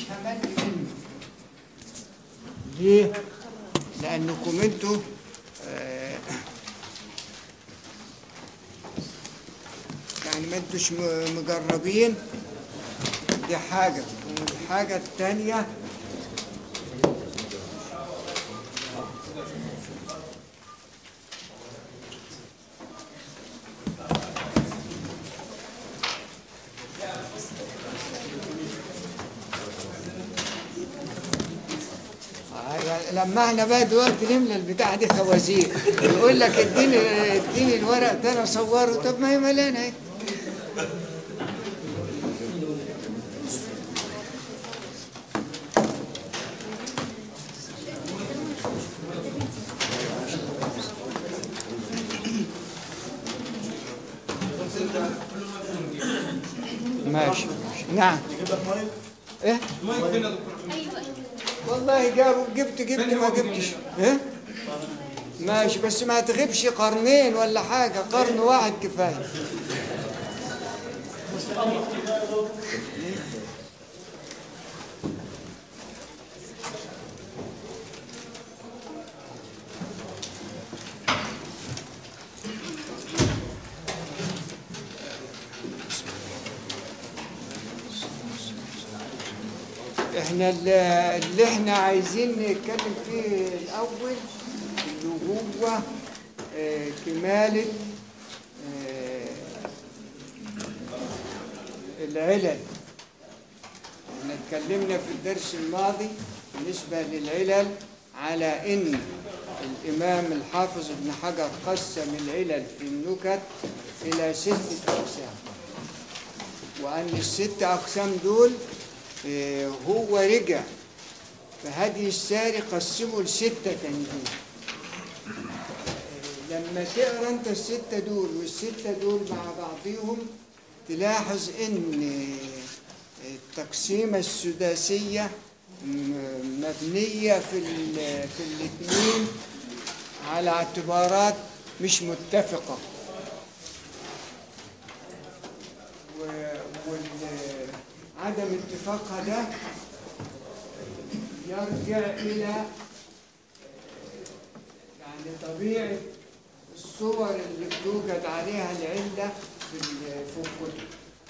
همل منه ليه؟ لأنكم انتوا آه، يعني ما انتوش م- مجربين دي حاجة والحاجة التانية آه، لما احنا بقى دلوقتي نملى البتاعة دي خوازيق يقول لك اديني اديني الورق ده انا اصوره طب ما هي مليانة اهي ماشي ماشي نعم ايه والله جابوا جبت جبت ما جبتش ايه ماشي بس ما تغيبش قرنين ولا حاجة قرن واحد كفاية احنا اللي اللي احنا عايزين نتكلم فيه الاول اللي هو آه، كمالة آه، العلل احنا اتكلمنا في الدرس الماضي بالنسبة للعلل على ان الامام الحافظ ابن حجر قسم العلل في النكت الى ستة اقسام وأن الست أقسام دول آه، هو رجع في هدي الساري قسمه لستة تنجيم لما تقرا انت الستة دول والستة دول مع بعضهم تلاحظ ان التقسيمة السداسية م- مبنية في ال- في الاثنين على اعتبارات مش متفقة وعدم اتفاقها ده يرجع إلى يعني طبيعة الصور اللي بتوجد عليها العلة في ال- في الكتب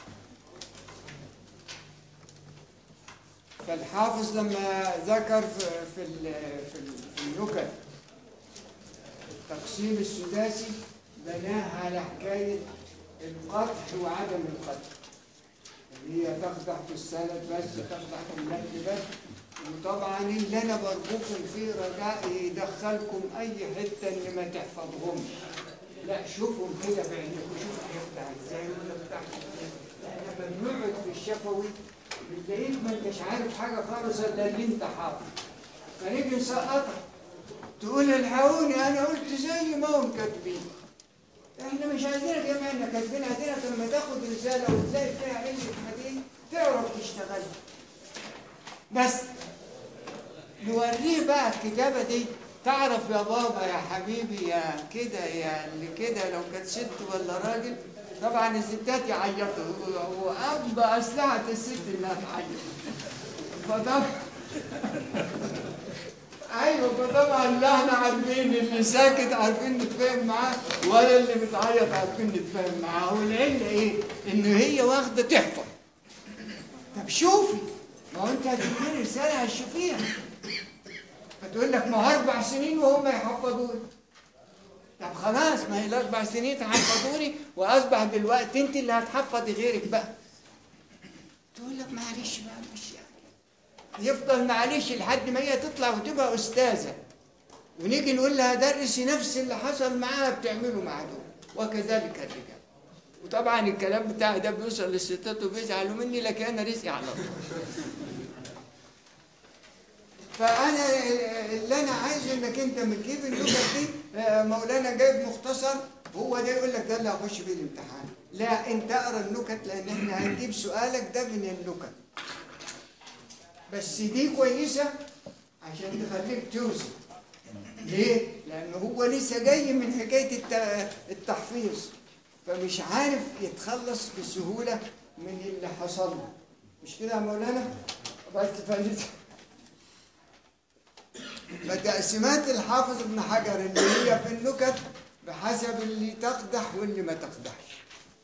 فالحافظ لما ذكر في في ال- في ال- في النكت التقسيم السداسي بناها على حكاية القدح وعدم القدح اللي هي تقدح في السند بس تقدح في المتن بس وطبعا اللي انا برجوكم فيه رجاء يدخلكم اي حته ان ما تحفظهمش لا شوفهم كده بعينكم شوف هيفتح ازاي ولا بتاع احنا بنقعد في الشفوي بتلاقيك ما انتش عارف حاجه خالص الا اللي انت حافظ فنيجي نسقطها تقول الحقوني انا قلت زي ما هم كاتبين احنا مش عايزينك يا احنا كاتبين عايزينك لما تاخد رساله وتلاقي فيها علة حديث تعرف تشتغل بس نوريه بقى الكتابه دي تعرف يا بابا يا حبيبي يا كده يا اللي كده لو كانت ست ولا راجل طبعا الستات يعيطوا وأب أسلحة الست إنها تعيط فطبعا ايوه فطبعا لا احنا عارفين اللي ساكت عارفين نتفاهم معاه ولا اللي بتعيط عارفين نتفاهم معاه والعله ايه؟ ان هي واخده تحفظ طب شوفي ما هو انت هتديني رساله هتشوفيها فتقول لك ما هو اربع سنين وهم يحفظوني طب خلاص ما هي الاربع سنين تحفظوني واصبح دلوقتي انت اللي هتحفظي غيرك بقى تقول لك معلش بقى مش يعني يفضل معلش لحد ما هي تطلع وتبقى استاذه ونيجي نقول لها درسي نفس اللي حصل معاها بتعمله مع دول وكذلك الرجال وطبعا الكلام بتاعي ده بيوصل للستات وبيزعلوا مني لكن انا رزقي على الله فانا اللي انا عايزه انك انت بتجيب النكت دي آه، مولانا جايب مختصر هو ده يقول لك ده اللي هخش بيه الامتحان لا انت اقرا النكت لان احنا هنجيب سؤالك ده من النكت بس دي كويسه عشان تخليك توزن ليه؟ لأنه هو لسه جاي من حكاية الت- التحفيظ فمش عارف يتخلص بسهولة من اللي حصل له مش كده يا مولانا؟ بس فلت فتقسيمات الحافظ ابن حجر اللي هي في النكت بحسب اللي تقدح واللي ما تقدحش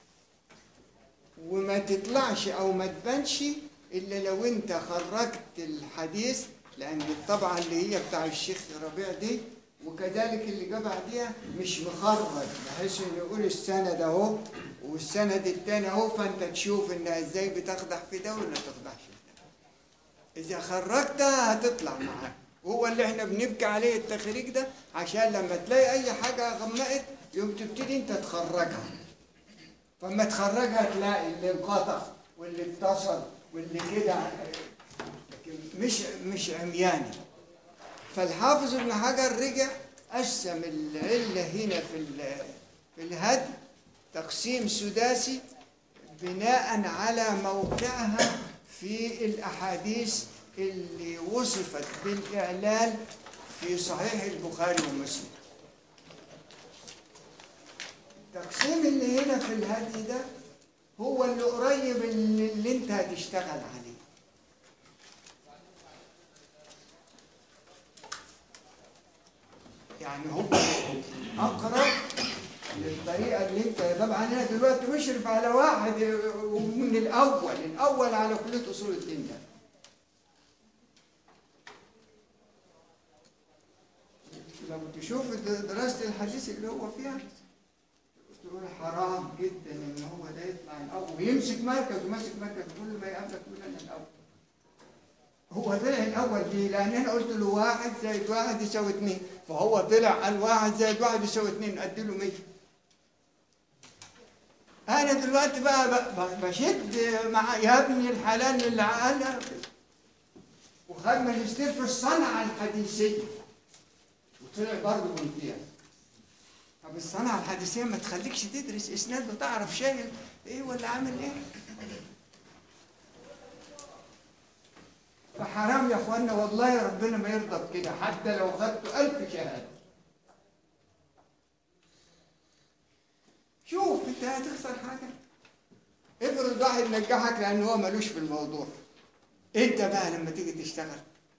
وما تطلعش او ما تبانش الا لو انت خرجت الحديث لان الطبعه اللي هي بتاع الشيخ ربيع دي وكذلك اللي جه بعديها مش مخرج بحيث انه يقول السند اهو والسند التاني اهو فانت تشوف انها ازاي بتقدح في ده ولا تقدحش في ده اذا خرجتها هتطلع معاك وهو اللي احنا بنبكي عليه التخريج ده عشان لما تلاقي اي حاجه غمقت يوم تبتدي انت تخرجها فما تخرجها تلاقي اللي انقطع واللي اتصل واللي كده لكن مش مش عمياني فالحافظ ابن حجر رجع قسم العله هنا في ال- في الهدي تقسيم سداسي بناء على موقعها في الاحاديث اللي وصفت بالاعلان في صحيح البخاري ومسلم التقسيم اللي هنا في الهدي ده هو اللي قريب اللي, اللي انت هتشتغل عليه يعني هو اقرب للطريقه اللي انت طبعا انا دلوقتي مشرف على واحد من الاول الاول على كليه اصول الدين ده لو تشوف دراسه الحديث اللي هو فيها تقول حرام جدا ان هو ده يطلع الاول ويمسك مركز وماسك مركز كل ما يقابلك يقول انا الاول هو طلع الاول ليه؟ لان انا قلت له واحد زائد واحد يساوي اثنين فهو طلع قال واحد زائد واحد يساوي اثنين ادي له 100 انا دلوقتي بقى ب- ب- بشد مع يا ابني الحلال اللي قالها وخد ماجستير في الصنعه الحديثيه وطلع برضه ممتاز طب الصنعة الحديثية ما تخليكش تدرس إسناد وتعرف شايل إيه ولا عامل إيه فحرام يا إخوانا والله ربنا ما يرضى بكده حتى لو خدتوا ألف شهادة شوف أنت هتخسر حاجة افرض واحد نجحك لأن هو ملوش في الموضوع أنت بقى لما تيجي تشتغل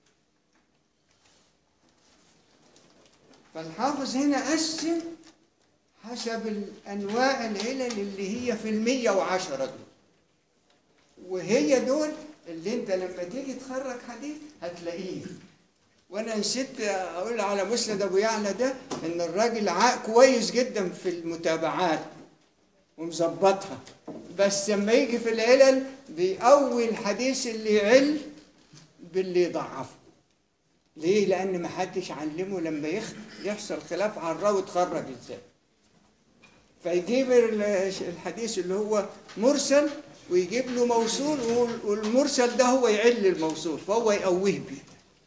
فالحافظ هنا قسم حسب الأنواع العلل اللي هي في المية وعشرة دول وهي دول اللي انت لما تيجي تخرج حديث هتلاقيه وانا نسيت اقول على مسند ابو يعلى ده ان الراجل عا- كويس جدا في المتابعات ومظبطها بس لما يجي في العلل بيقوي الحديث اللي يعل باللي يضعفه ليه؟ لأن ما حدش علمه لما يخ- يحصل خلاف على الراوي اتخرج ازاي. فيجيب ال- الحديث اللي هو مرسل ويجيب له موصول وال- والمرسل ده هو يعل الموصول فهو يقويه بيه.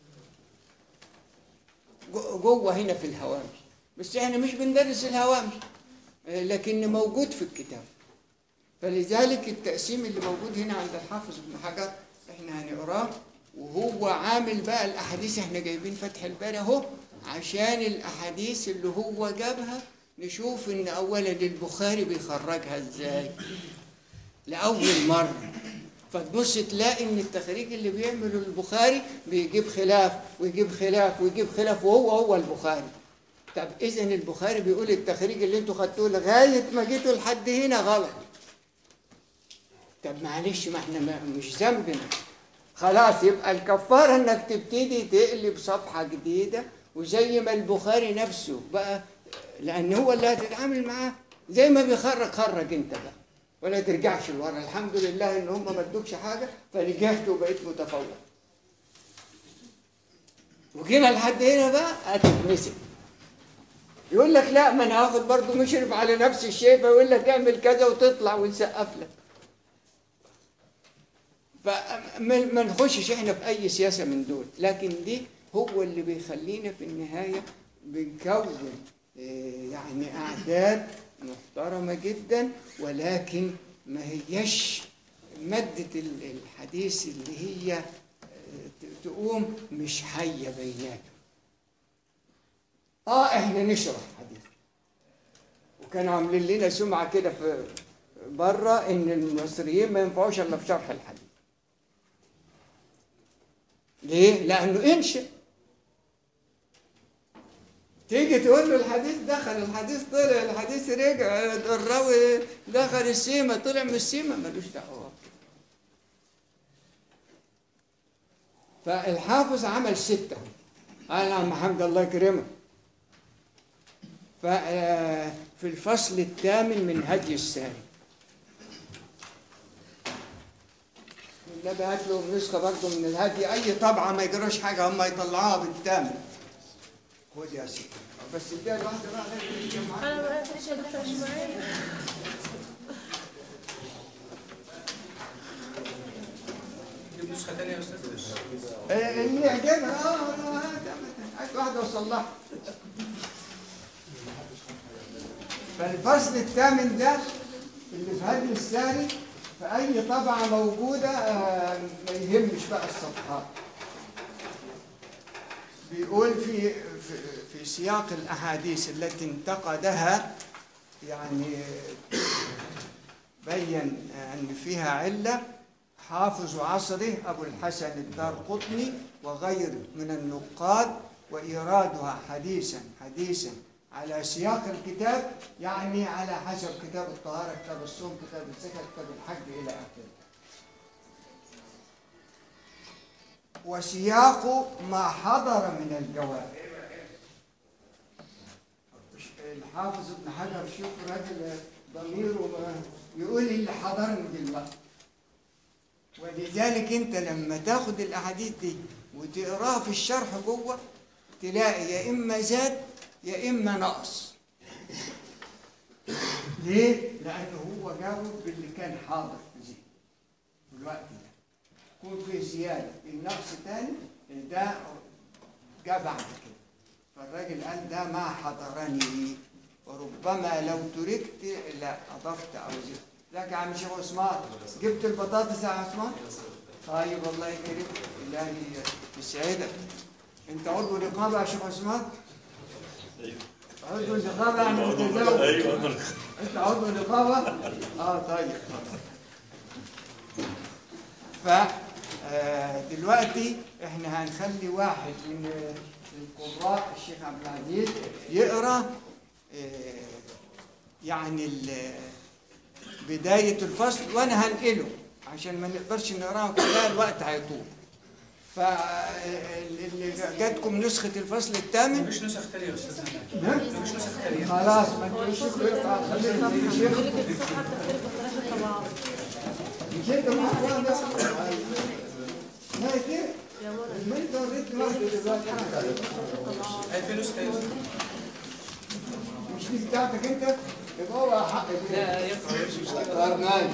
جو- جوه هنا في الهوامش. بس احنا مش بندرس الهوامش آه، لكن موجود في الكتاب. فلذلك التقسيم اللي موجود هنا عند الحافظ ابن حجر احنا هنقراه وهو عامل بقى الاحاديث احنا جايبين فتح الباري اهو عشان الاحاديث اللي هو جابها نشوف ان اولا البخاري بيخرجها ازاي لاول مره فتبص تلاقي ان التخريج اللي بيعمله البخاري بيجيب خلاف ويجيب خلاف ويجيب خلاف وهو هو البخاري طب اذا البخاري بيقول التخريج اللي انتوا خدتوه لغايه ما جيتوا لحد هنا غلط طب معلش ما احنا ما مش ذنبنا خلاص يبقى الكفارة انك تبتدي تقلب صفحة جديدة وزي ما البخاري نفسه بقى لان هو اللي هتتعامل معاه زي ما بيخرج خرج انت بقى ولا ترجعش لورا الحمد لله ان هم ما ادوكش حاجة فرجعت وبقيت متفوق وجينا لحد هنا بقى هتتمسك يقول لك لا ما انا هاخد برضه مشرف على نفس الشيء فيقول لك اعمل كذا وتطلع ونسقف لك فما ما نخشش احنا في اي سياسه من دول لكن دي هو اللي بيخلينا في النهايه بنكون آه، يعني اعداد محترمه جدا ولكن ما هيش ماده ال- الحديث اللي هي آه، ت- تقوم مش حيه بيناتهم اه احنا نشرح حديث وكانوا عاملين لنا سمعه كده في بره ان المصريين ما ينفعوش الا في شرح الحديث ليه؟ لأنه انشأ تيجي تقول له الحديث دخل الحديث طلع الحديث رجع الراوي دخل السيما طلع من السيما ملوش دعوه فالحافظ عمل ستة قال يا عم محمد الله يكرمك ففي الفصل الثامن من هدي الساري النبي هات له نسخة برضه من الهدي أي طبعة ما يجراش حاجة هم يطلعوها بالثامن خد يا سيدي بس اديها لواحدة بقى غير اللي معاك. انا ما فيش دكتور اسماعيل جيب نسخة تانية يا أستاذ آه، اللي يعجبها اه آه، هات- هات واحدة وصلحها فالفصل الثامن ده اللي في هدي الساري في أي طبعة موجودة آه، ما يهمش بقى الصفحات بيقول في في, في سياق الأحاديث التي انتقدها يعني بين أن فيها علة حافظ عصره أبو الحسن الدار قطني وغيره من النقاد وإيرادها حديثا حديثا على سياق الكتاب يعني على حسب كتاب الطهارة كتاب الصوم كتاب الزكاة كتاب الحج إلى آخره وسياق ما حضر من الجواب الحافظ ابن حجر شوف راجل ضميره ما- يقول اللي حضرني دلوقتي ولذلك انت لما تاخد الاحاديث دي وتقراها في الشرح جوه تلاقي يا اما زاد يا اما نقص ليه؟ لانه هو جاوب باللي كان حاضر في ذهنه في الوقت ده يكون في زياده في نقص تاني ده جاء بعد كده فالراجل قال ده ما حضرني وربما لو تركت لا اضفت او زدت لك يا عم شيخ عثمان جبت البطاطس يا عثمان طيب الله يكرمك الله يسعدك انت عضو نقابه يا شيخ عثمان عضو نقابه يعني متزوج انت عضو نقابه اه طيب ف آه، دلوقتي احنا هنخلي واحد من آه، القراء الشيخ عبد العزيز يقرا آه، يعني ال- بداية الفصل وانا هنقله عشان ما نقدرش نقراه كلها الوقت هيطول فاللي جاتكم نسخة الفصل الثامن مفيش نسخ تانية يا أستاذ نعم؟ مفيش نسخ تانية خلاص ما انتوا شوفوا يقطع خلينا الشيخ بيقول لك الصفحه بتختلف بثلاث طبعات مش انت مع بعض ما كده يا مرة ما انت وريت واحدة دلوقتي هي في نسخة يا أستاذ مش دي بتاعتك انت يبقى هو حق لا يقرأ مش مشكلة طب ماشي.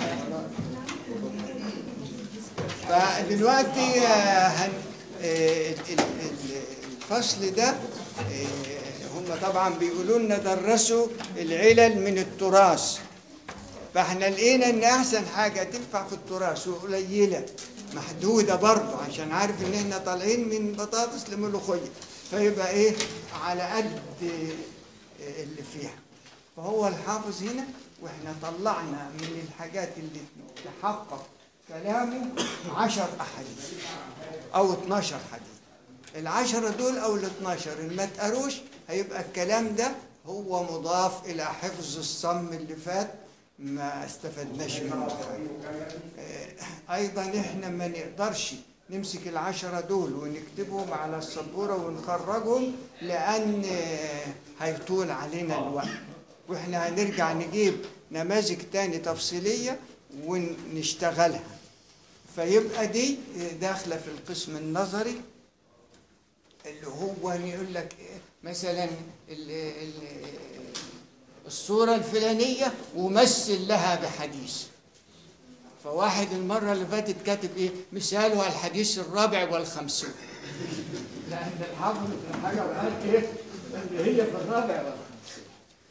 فدلوقتي آه، هن آه، ال- ال- ال- الفصل ده آه، هم طبعا بيقولوا لنا درسوا العلل من التراث فاحنا لقينا ان احسن حاجه تنفع في التراث وقليله محدوده برضه عشان عارف ان احنا طالعين من بطاطس لملوخيه فيبقى ايه على قد آه، اللي فيها فهو الحافظ هنا واحنا طلعنا من الحاجات اللي تحقق كلامه عشر احاديث او 12 حديث العشرة دول او ال 12 اللي ما تقروش هيبقى الكلام ده هو مضاف الى حفظ الصم اللي فات ما استفدناش منه حاجة. آه، ايضا احنا ما نقدرش نمسك العشرة دول ونكتبهم على السبورة ونخرجهم لان آه، هيطول علينا الوقت واحنا هنرجع نجيب نماذج تاني تفصيلية ونشتغلها فيبقى دي داخلة في القسم النظري اللي هو يقول لك إيه، مثلا ال- ال- الصورة الفلانية ومثل لها بحديث فواحد المرة اللي فاتت كاتب ايه مثالها الحديث الرابع والخمسون لأن الحافظ ابن حجر قال ايه اللي هي في الرابع والخمسون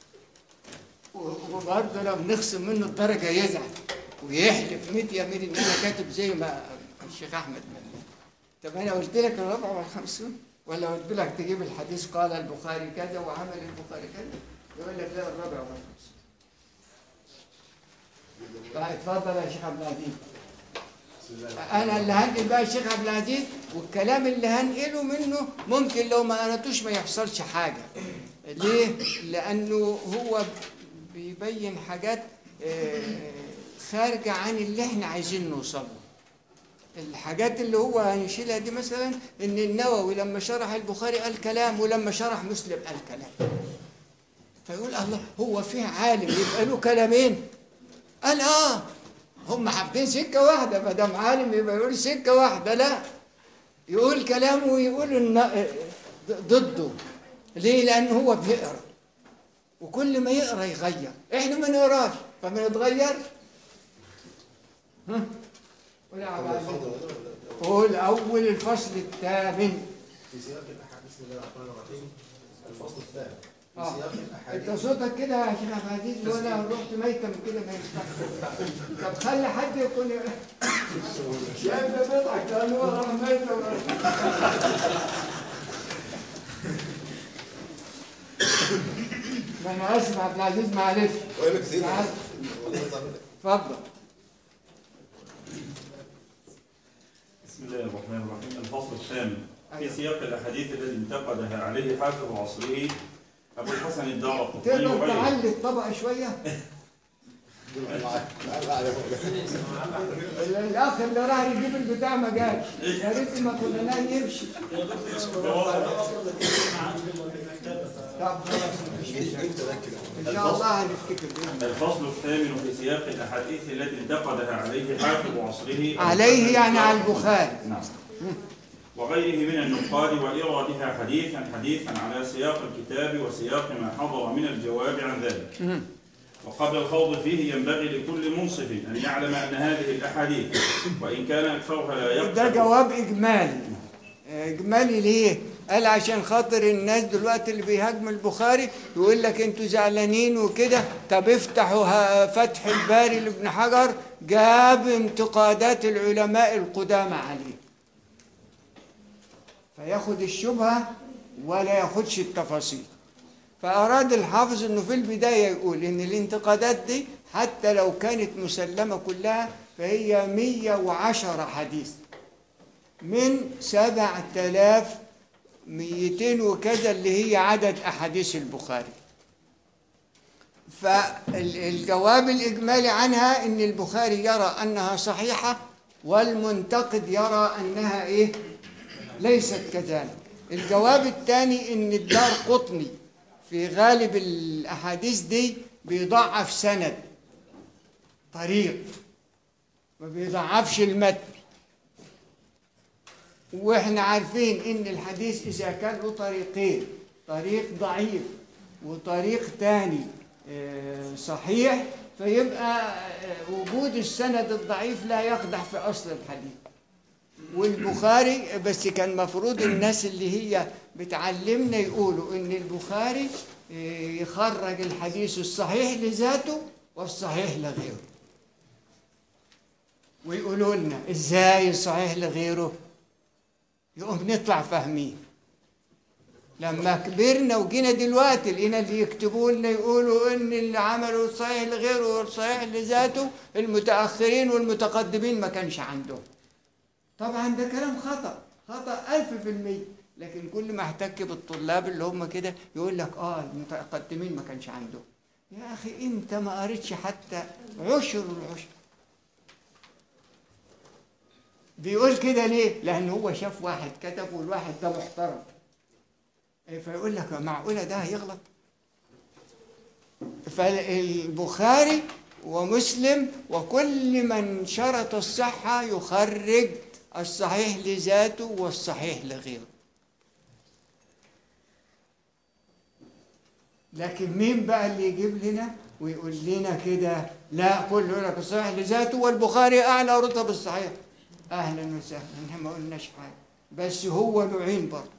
و- وبرضه لو بنخصم منه الدرجة يزعل ويحلف 100 يمين ان انا كاتب زي ما الشيخ احمد قال طب انا قلت لك الرابع والخمسون ولا قلت لك تجيب الحديث قال البخاري كذا وعمل البخاري كذا يقول لك لا الرابع والخمسون فاتفضل يا شيخ عبد العزيز انا اللي هنقل بقى الشيخ عبد العزيز والكلام اللي هنقله منه ممكن لو ما قراتوش ما يحصلش حاجه ليه لانه هو بيبين حاجات آه، خارجه عن اللي احنا عايزين نوصل له الحاجات اللي هو هنشيلها دي مثلا ان النووي لما شرح البخاري قال كلام ولما شرح مسلم قال كلام فيقول الله هو في عالم يبقى له كلامين قال اه هم حابين سكه واحده ما دام عالم يبقى يقول سكه واحده لا يقول كلام ويقول الن- ضده ليه لانه هو بيقرا وكل ما يقرا يغير احنا ما نقراش فما نتغيرش ها قول يا عبد العزيز. قول اول الفصل الثامن في سياق الاحاديث بسم الله الرحمن الرحيم الفصل الثاني في آه. سياق انت الاحاديث صوتك كده يا شيخ عبد العزيز وانا رحت ميتم كده ما ينفعش طب خلي حد يكون شايف ده بيضحك لانه هو راح ميتم ما انا اسف عبد العزيز معلش وين كثير تعال. اتفضل بسم الله الرحمن الرحيم الفصل الثامن في أيوة. سياق الاحاديث الذي انتقدها عليه حافظ عصره ابو الحسن الدارقطني تقدر وغيره تعلي الطبقه شويه الاخ اللي راح يجيب البتاع ما جاش يا ريت ما كنا نايم يمشي طب خلاص مفيش مشكلة. ان شاء الله هنفتكر بإذن الله. الفصل الثامن في سياق الاحاديث التي انتقدها عليه حافظ عصره عليه يعني على البخاري نعم وغيره من النقاد وإيرادها حديثا حديثا على سياق الكتاب وسياق ما حضر من الجواب عن ذلك وقبل الخوض فيه ينبغي لكل منصف أن يعلم أن هذه الأحاديث وإن كان أكثرها لا ده يقبل جواب اجمالي اجمالي ليه قال عشان خاطر الناس دلوقتي اللي بيهاجموا البخاري يقول لك انتوا زعلانين وكده طب افتحوا ها- فتح الباري لابن حجر جاب انتقادات العلماء القدامى عليه فياخد الشبهه ولا ياخدش التفاصيل فأراد الحافظ أنه في البداية يقول إن الانتقادات دي حتى لو كانت مسلمة كلها فهي 110 حديث من 7200 وكذا اللي هي عدد أحاديث البخاري فالجواب الإجمالي عنها إن البخاري يرى أنها صحيحة والمنتقد يرى أنها إيه ليست كذلك الجواب الثاني ان الدار قطني في غالب الاحاديث دي بيضعف سند طريق ما بيضعفش المتن واحنا عارفين ان الحديث اذا كان له طريقين طريق ضعيف وطريق تاني آه، صحيح فيبقى آه، وجود السند الضعيف لا يقدح في اصل الحديث والبخاري بس كان مفروض الناس اللي هي بتعلمنا يقولوا ان البخاري إيه، يخرج الحديث الصحيح لذاته والصحيح لغيره ويقولوا لنا ازاي الصحيح لغيره يقوم نطلع فاهمين لما كبرنا وجينا دلوقتي لقينا اللي يكتبوا لنا يقولوا ان اللي عملوا الصحيح لغيره والصحيح لذاته المتاخرين والمتقدمين ما كانش عندهم طبعا ده كلام خطأ خطأ ألف في المية لكن كل ما احتك بالطلاب اللي هم كده يقول لك اه المتقدمين ما كانش عندهم يا أخي أنت ما قريتش حتى عشر العشر بيقول كده ليه؟ لأن هو شاف واحد كتب والواحد ده محترم إيه، فيقول لك معقولة ده هيغلط فالبخاري ومسلم وكل من شرط الصحة يخرج الصحيح لذاته والصحيح لغيره لكن مين بقى اللي يجيب لنا ويقول لنا كده لا كله يقول لك الصحيح لذاته والبخاري أعلى رتب الصحيح أهلا وسهلا احنا ما قلناش حاجة بس هو نوعين برضه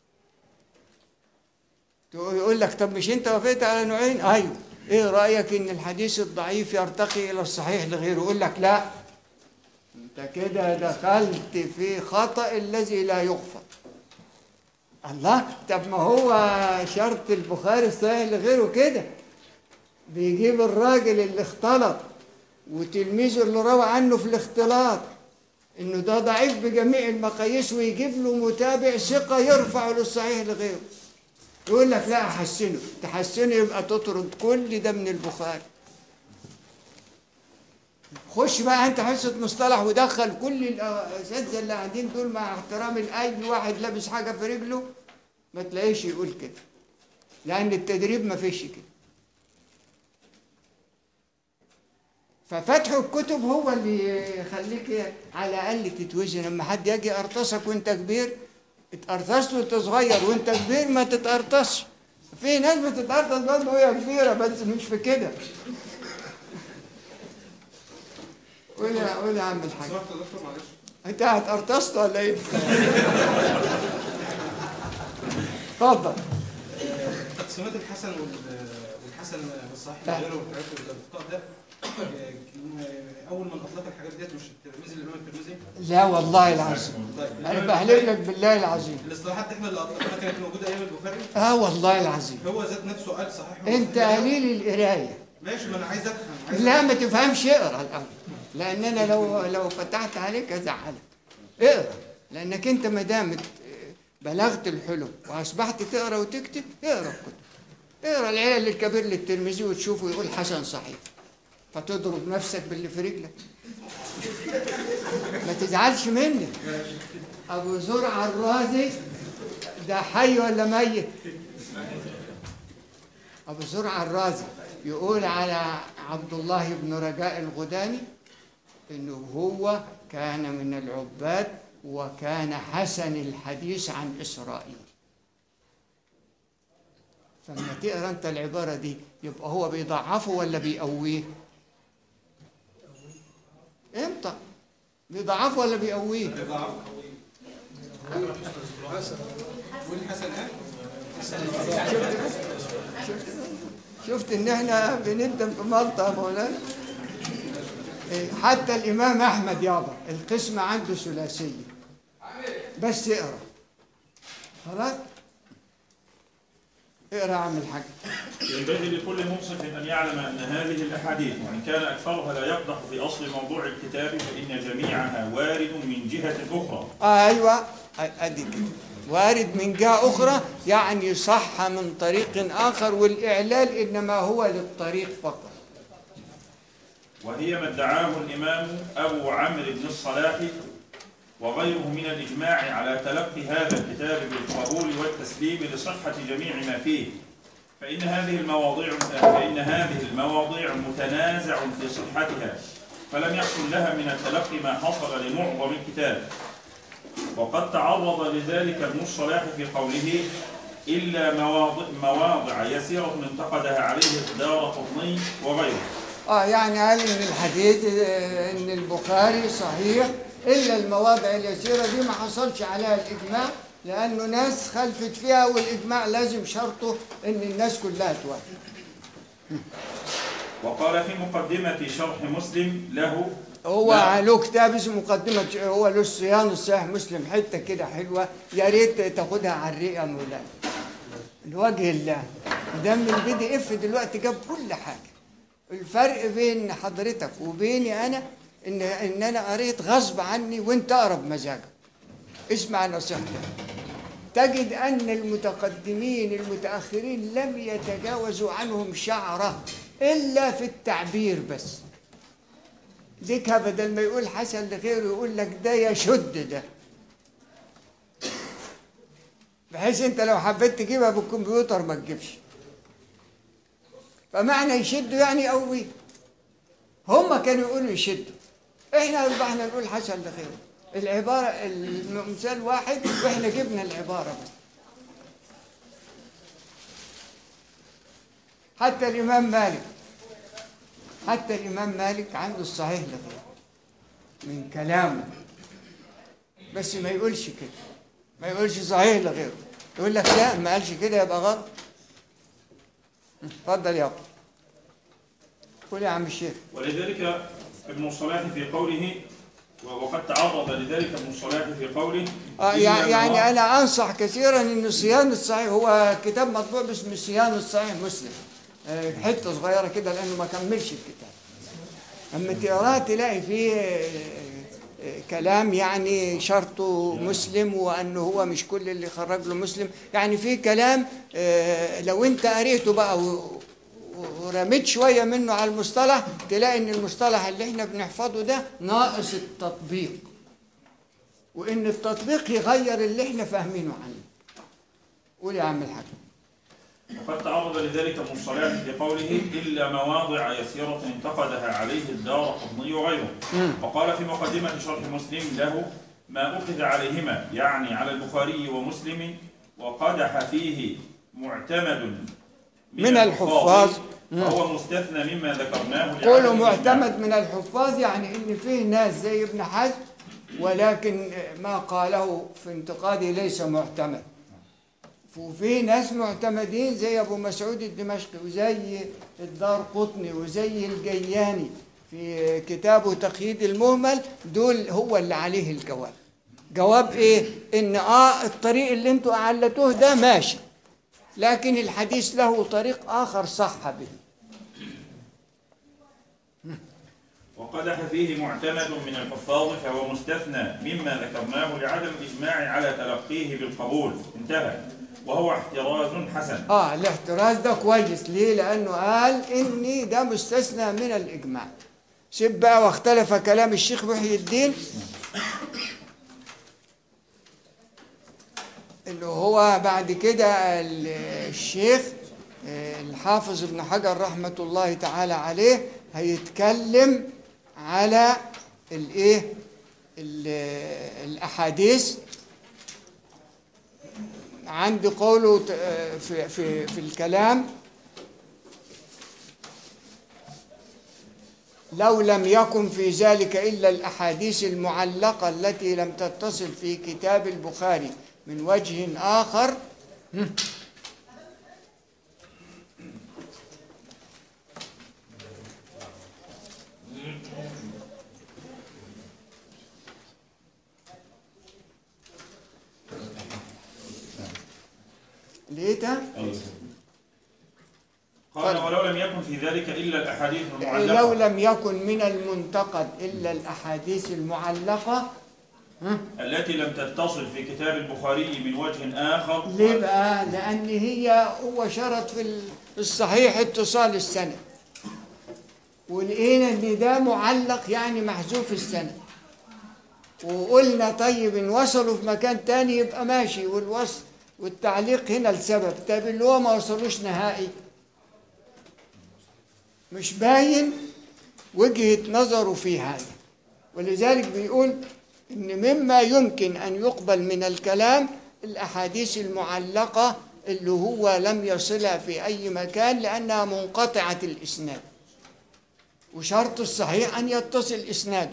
تقول- يقول لك طب مش انت وافقت على نوعين ايوه ايه رايك ان الحديث الضعيف يرتقي الى الصحيح لغيره يقول لك لا انت كده دخلت في خطا الذي لا يغفر الله طب ما هو شرط البخاري الصحيح لغيره كده بيجيب الراجل اللي اختلط وتلميذه اللي روى عنه في الاختلاط انه ده ضعيف بجميع المقاييس ويجيب له متابع ثقة يرفع للصحيح لغيره يقول لك لا احسنه تحسنه يبقى تطرد كل ده من البخاري خش بقى انت حصه مصطلح ودخل كل الاساتذه اللي قاعدين دول مع احترامي لاي واحد لابس حاجه في رجله ما تلاقيش يقول كده لان التدريب ما فيش كده ففتح الكتب هو اللي يخليك على الاقل تتوزن لما حد يجي يقرطسك وانت كبير اتقرطست وانت صغير وانت كبير ما تتقرطسش في ناس بتتقرطس برضه وهي كبيره بس مش في كده قول يا قول يا عم الحاج سمحت يا دكتور معلش انت هتقرطست ولا ايه؟ اتفضل تقسيمات الحسن وال- والحسن والصحيح لا. وغيره والحاجات والارتقاء ده آه، اول من اطلق الحاجات ديت مش الترمذي الامام الترمذي لا والله العظيم طيب انا الإمام- بحلف لك بالله العظيم الاصطلاحات احنا اللي اطلقناها كانت موجوده ايام البخاري اه والله العظيم هو ذات نفسه قال صحيح انت وصحيح. قليل القرايه ماشي ما انا عايز افهم عايز لا ما تفهمش اقرا الاول لان انا لو لو فتحت عليك ازعلك اقرا لانك انت ما دام بلغت الحلم واصبحت تقرا وتكتب اقرا الكتب اقرا العلل الكبير للترمذي وتشوفه يقول حسن صحيح فتضرب نفسك باللي في رجلك ما تزعلش مني ابو زرع الرازي ده حي ولا ميت أبو زرع الرازي يقول على عبد الله بن رجاء الغداني إنه هو كان من العباد وكان حسن الحديث عن إسرائيل فلما تقرا انت العباره دي يبقى هو بيضعفه ولا بيقويه؟ امتى؟ بيضعفه ولا بيقويه؟ والحسن قال شفت ان احنا بندم في مالطا يا مولانا إيه، حتى الامام احمد يابا القسم عنده ثلاثيه بس اقرا خلاص اقرا يا عم الحاج ينبغي لكل منصف أن يعلم أن هذه الأحاديث وإن كان أكثرها لا يقدح في أصل موضوع الكتاب فإن جميعها وارد من جهة أخرى آه ايوه أ- ادي كده وارد من جهه اخرى يعني صح من طريق اخر والاعلال انما هو للطريق فقط وهي ما ادعاه الإمام أبو عمرو بن الصلاح وغيره من الإجماع على تلقي هذا الكتاب بالقبول والتسليم لصحة جميع ما فيه فإن هذه المواضيع فإن هذه المواضيع متنازع في صحتها فلم يحصل لها من التلقي ما حصل لمعظم الكتاب وقد تعرض لذلك ابن الصلاح في قوله إلا مواضع, مواضع يسيرة انتقدها عليه الدار قطني وغيره اه يعني قال ان الحديث آه، ان البخاري صحيح الا المواضع اليسيره دي ما حصلش عليها الاجماع لانه ناس خلفت فيها والاجماع لازم شرطه ان الناس كلها توافق وقال في مقدمة شرح مسلم له هو لا. له كتاب اسمه مقدمة هو له الصيان الصحيح مسلم حتة كده حلوة يا ريت تاخدها على الرئة يا مولانا لوجه الله ده من البي دي اف دلوقتي جاب كل حاجة الفرق بين حضرتك وبيني انا ان ان انا قريت غصب عني وانت اقرب مزاجك اسمع نصيحتي تجد ان المتقدمين المتاخرين لم يتجاوزوا عنهم شعره الا في التعبير بس ديكها بدل ما يقول حسن لغيره يقول لك ده يشد ده بحيث انت لو حبيت تجيبها بالكمبيوتر ما تجيبش فمعنى يشدوا يعني قوي هما كانوا يقولوا يشدوا احنا يبقى احنا نقول حسن لغيره العبارة المثال واحد واحنا جبنا العبارة بس حتى الإمام مالك حتى الإمام مالك عنده الصحيح لغيره من كلامه بس ما يقولش كده ما يقولش صحيح لغيره يقول لك لا ما قالش كده يبقى غلط اتفضل يا أبو. قول يا عم الشيخ ولذلك ابن الصلاح في قوله وقد تعرض لذلك ابن الصلاح في قوله آه إلا يعني, يعني ما- أنا أنصح كثيرا إن صيانة الصحيح هو كتاب مطبوع باسم صيانة الصحيح مسلم آه، حتة صغيرة كده لأنه ما كملش الكتاب أما تقراه تلاقي فيه آه، آه، كلام يعني شرطه مسلم وانه هو مش كل اللي خرج له مسلم يعني في كلام آه، لو انت قريته بقى و- ورميت شويه منه على المصطلح تلاقي ان المصطلح اللي احنا بنحفظه ده ناقص التطبيق وان التطبيق يغير اللي احنا فاهمينه عنه قول يا عم الحاج وقد تعرض لذلك ابن الصلاح في قوله إلا مواضع يسيرة انتقدها عليه الدار قطني وغيره وقال في مقدمة شرح مسلم له ما أخذ عليهما يعني على البخاري ومسلم وقدح فيه معتمد من الحفاظ. فهو مستثنى مما ذكرناه لعدم قوله الإجماع. معتمد من الحفاظ يعني ان فيه ناس زي ابن حزم ولكن ما قاله في انتقاده ليس معتمد وفي ناس معتمدين زي ابو مسعود الدمشقي وزي الدار قطني وزي الجياني في كتابه تقييد المهمل دول هو اللي عليه الجواب جواب ايه ان اه الطريق اللي انتوا اعلتوه ده ماشي لكن الحديث له طريق اخر صح به وقدح فيه معتمد من الحفاظ فهو مستثنى مما ذكرناه لعدم الإجماع على تلقيه بالقبول انتهى وهو احتراز حسن اه الاحتراز ده كويس ليه لانه قال اني ده مستثنى من الاجماع سيب بقى واختلف كلام الشيخ محي الدين اللي هو بعد كده ال- الشيخ آه، الحافظ ابن حجر رحمة الله تعالى عليه هيتكلم على الايه ال- الاحاديث عندي قوله ت- آه، في في في الكلام لو لم يكن في ذلك إلا الأحاديث المعلقة التي لم تتصل في كتاب البخاري من وجه آخر لقيتها؟ قال ولو لم يكن في ذلك إلا الأحاديث يعني لو المعلقة لم يكن من المنتقد إلا الأحاديث المعلقة ها؟ التي لم تتصل في كتاب البخاري من وجه آخر ليه بقى؟ لأن هي هو شرط في الصحيح اتصال السند ولقينا إن ده معلق يعني محذوف السند وقلنا طيب إن وصلوا في مكان تاني يبقى ماشي والوصل والتعليق هنا لسبب طب اللي هو ما وصلوش نهائي مش باين وجهة نظره في هذا ولذلك بيقول إن مما يمكن أن يقبل من الكلام الأحاديث المعلقة اللي هو لم يصلها في أي مكان لأنها منقطعة الإسناد وشرط الصحيح أن يتصل إسناده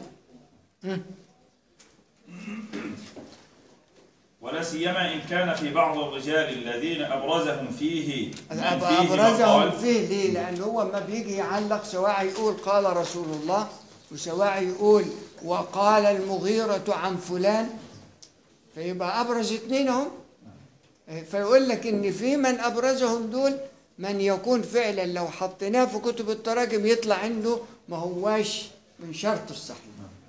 ولا سيما إن كان في بعض الرجال الذين أبرزهم فيه من أب- فيه أبرزهم مقال فيه ليه؟ لأن هو ما بيجي يعلق سواء يقول قال رسول الله وسواء يقول وقال المغيرة عن فلان فيبقى أبرز اتنين اهم فيقول لك إن في من أبرزهم دول من يكون فعلا لو حطيناه في كتب التراجم يطلع عنده ما هواش من شرط الصحيح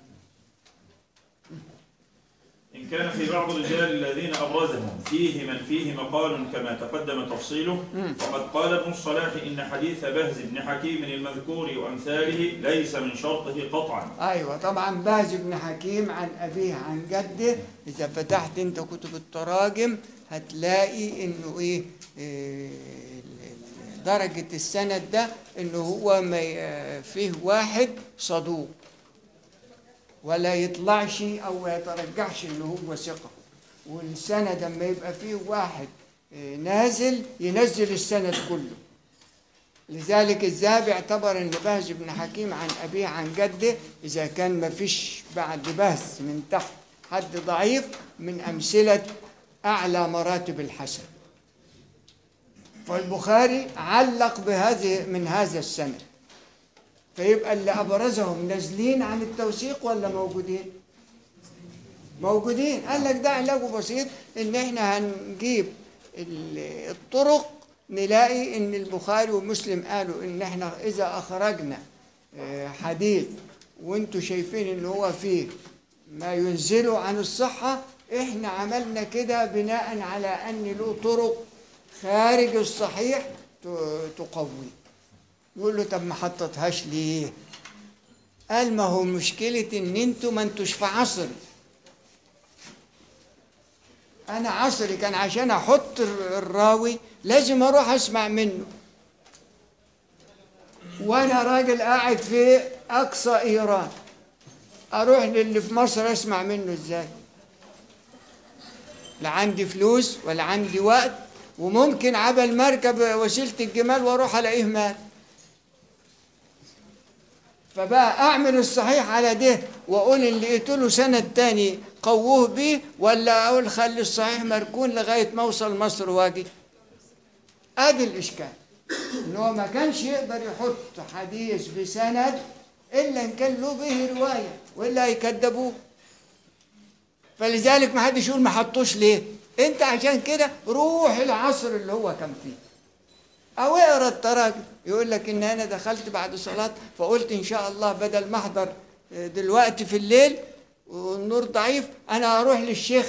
إن كان في بعض الرجال الذين أبرزهم فيه من فيه مقال كما تقدم تفصيله فقد قال ابن الصلاح إن حديث بهز بن حكيم المذكور وأمثاله ليس من شرطه قطعا ايوه طبعا باز بن حكيم عن ابيه عن جده اذا فتحت انت كتب التراجم هتلاقي انه ايه, إيه ال- ال- درجه السند ده انه هو ما ي- فيه واحد صدوق ولا يطلعش او ما يترجحش انه هو ثقه والسند لما يبقى فيه واحد إيه، نازل ينزل السند كله لذلك الذهبي اعتبر ان بهز بن حكيم عن ابيه عن جده اذا كان ما فيش بعد بهز من تحت حد ضعيف من امثله اعلى مراتب الحسن فالبخاري علق بهذه من هذا السند فيبقى اللي ابرزهم نازلين عن التوثيق ولا موجودين موجودين قال لك ده علاجه بسيط ان احنا هنجيب ال- الطرق نلاقي ان البخاري ومسلم قالوا ان احنا اذا اخرجنا آه، حديث وانتوا شايفين ان هو فيه ما ينزله عن الصحة احنا عملنا كده بناء على ان له طرق خارج الصحيح ت- تقوي يقول له طب ما حطتهاش ليه قال ما هو مشكلة ان انتوا ما انتوش في عصري انا عصري كان عشان احط الراوي لازم اروح اسمع منه وانا راجل قاعد في اقصى ايران اروح للي في مصر اسمع منه ازاي لا عندي فلوس ولا عندي وقت وممكن عبل مركب وسيله الجمال واروح الاقيه مات فبقى اعمل الصحيح على ده واقول اللي لقيت له سند تاني قووه بيه ولا اقول خلي الصحيح مركون لغايه ما اوصل مصر واجي ادي الاشكال ان هو ما كانش يقدر يحط حديث بسند الا ان كان له به روايه والا هيكذبوه فلذلك ما حدش يقول ما حطوش ليه انت عشان كده روح العصر اللي هو كان فيه او اقرا التراجم يقول لك ان انا دخلت بعد صلاه فقلت ان شاء الله بدل ما احضر دلوقتي في الليل والنور ضعيف انا اروح للشيخ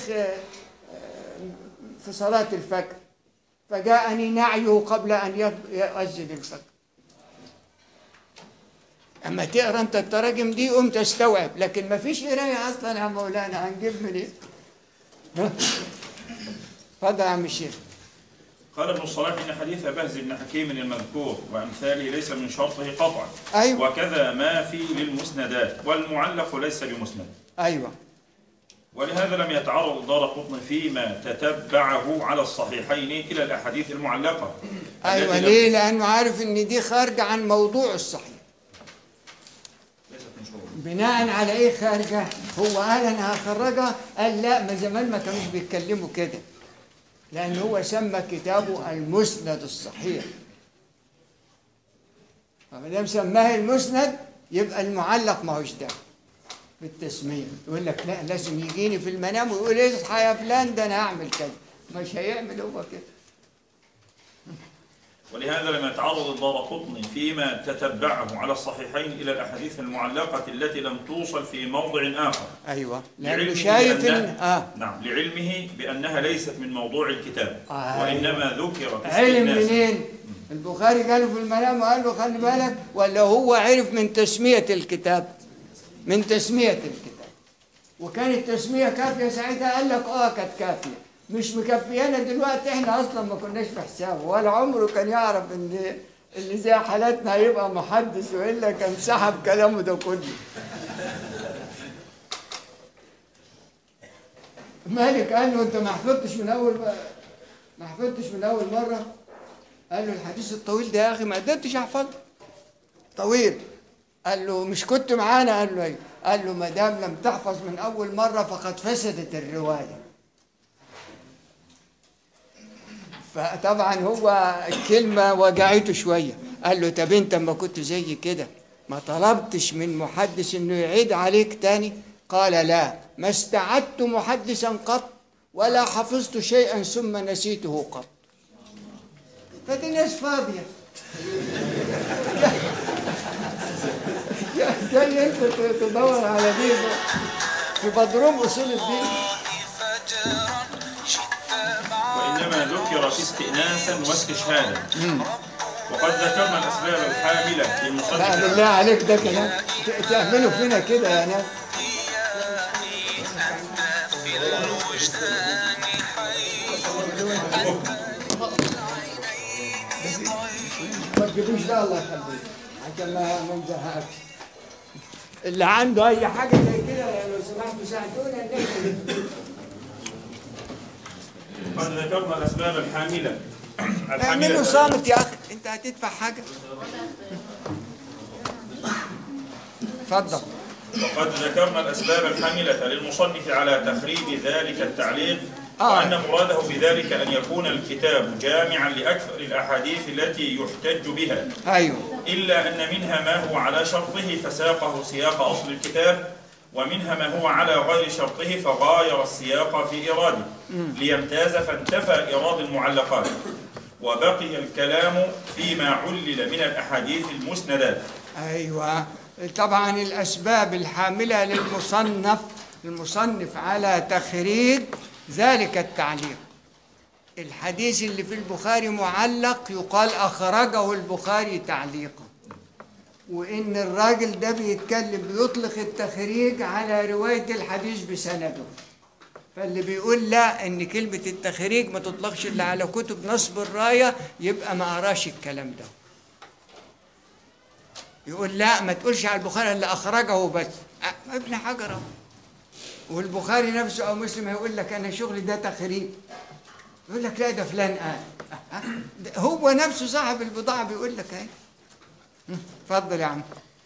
في صلاه الفجر فجاءني نعيه قبل ان يؤذن الفجر اما تقرا انت التراجم دي قوم تستوعب لكن ما فيش قرايه اصلا يا مولانا هنجيب منين ها؟ اتفضل يا عم الشيخ قال ابن الصلاح إن حديث بهز بن حكيم المذكور وأمثاله ليس من شرطه قطعا ايوه وكذا ما في للمسندات والمعلق ليس بمسند ايوه ولهذا لم يتعرض الدار قطن فيما تتبعه على الصحيحين إلى الأحاديث المعلقة ايوه التي لم- ليه لانه عارف ان دي خارجه عن موضوع الصحيح ليست من شروط. بناء على ايه خارجه هو قال انا هخرجها قال لا ما زمان ما كانوش بيتكلموا كده لان هو سمى كتابه المسند الصحيح فما دام سماه المسند يبقى المعلق ما هوش ده بالتسميه يقول لك لا لازم يجيني في المنام ويقول اصحى يا فلان ده انا هعمل كذا مش هيعمل هو كده ولهذا لم يتعرض الدار قطن فيما تتبعه على الصحيحين إلى الأحاديث المعلقة التي لم توصل في موضع آخر ايوه لانه لعلمه شايف ان بأنها- اه نعم لعلمه بأنها ليست من موضوع الكتاب آه. وإنما ذكر في علم استئناس منين؟ البخاري قاله في المنام وقال له خلي بالك ولا هو عرف من تسمية الكتاب من تسمية الكتاب وكانت التسمية كافية ساعتها قال لك اه كانت كافية مش مكفيانا دلوقتي احنا اصلا ما كناش في حسابه ولا عمره كان يعرف ان اللي زي حالاتنا هيبقى محدث والا كان سحب كلامه ده كله مالك قال له انت ما حفظتش من اول ما حفظتش من اول مره قال له الحديث الطويل ده يا اخي ما قدرتش احفظه طويل قال له مش كنت معانا قال له ايوه قال له ما دام لم تحفظ من اول مره فقد فسدت الروايه فطبعا هو الكلمه وجعته شويه قال له طب انت اما كنت زي كده ما طلبتش من محدث انه يعيد عليك تاني قال لا ما استعدت محدثا قط ولا حفظت شيئا ثم نسيته قط فدي ناس فاضيه جاي انت تدور على دي في بدروم اصول الدين وإنما ذكر في استئناسا واستشهادا وقد ذكرنا الأسباب الحاملة لا للمصنف بالله عليك ده كلام ت- تعملوا فينا كده يا ناس ما تجيبوش ده الله يخليك عشان ما ما نزهقكش اللي عنده اي حاجه زي كده لو سمحتوا ساعدونا نكتب قد ذكرنا الأسباب الحاملة اعملوا الحاملة صامت يا اخي انت هتدفع حاجه اتفضل وقد ذكرنا الأسباب الحاملة للمصنف على تخريج ذلك التعليق آه. وأن مراده بذلك أن يكون الكتاب جامعا لأكثر الأحاديث التي يحتج بها ايوه إلا أن منها ما هو على شرطه فساقه سياق أصل الكتاب ومنها ما هو على غير شرطه فغاير السياق في إراده ليمتاز فانتفى إيراد المعلقات وبقي الكلام فيما علل من الأحاديث المسندات ايوه طبعا الاسباب الحامله للمصنف المصنف على تخريج ذلك التعليق الحديث اللي في البخاري معلق يقال أخرجه البخاري تعليقا وإن الراجل ده بيتكلم بيطلق التخريج على رواية الحديث بسنده فاللي بيقول لا ان كلمة التخريج ما تطلقش الا على كتب نصب الراية يبقى ما قراش الكلام ده يقول لا ما تقولش على البخاري اللي اخرجه بس أه، ابن حجر اهو والبخاري نفسه او مسلم هيقول لك انا شغلي ده تخريج يقول لك لا ده فلان قال أه، أه، ده هو نفسه صاحب البضاعة بيقول لك اهي هم، اتفضل يا عم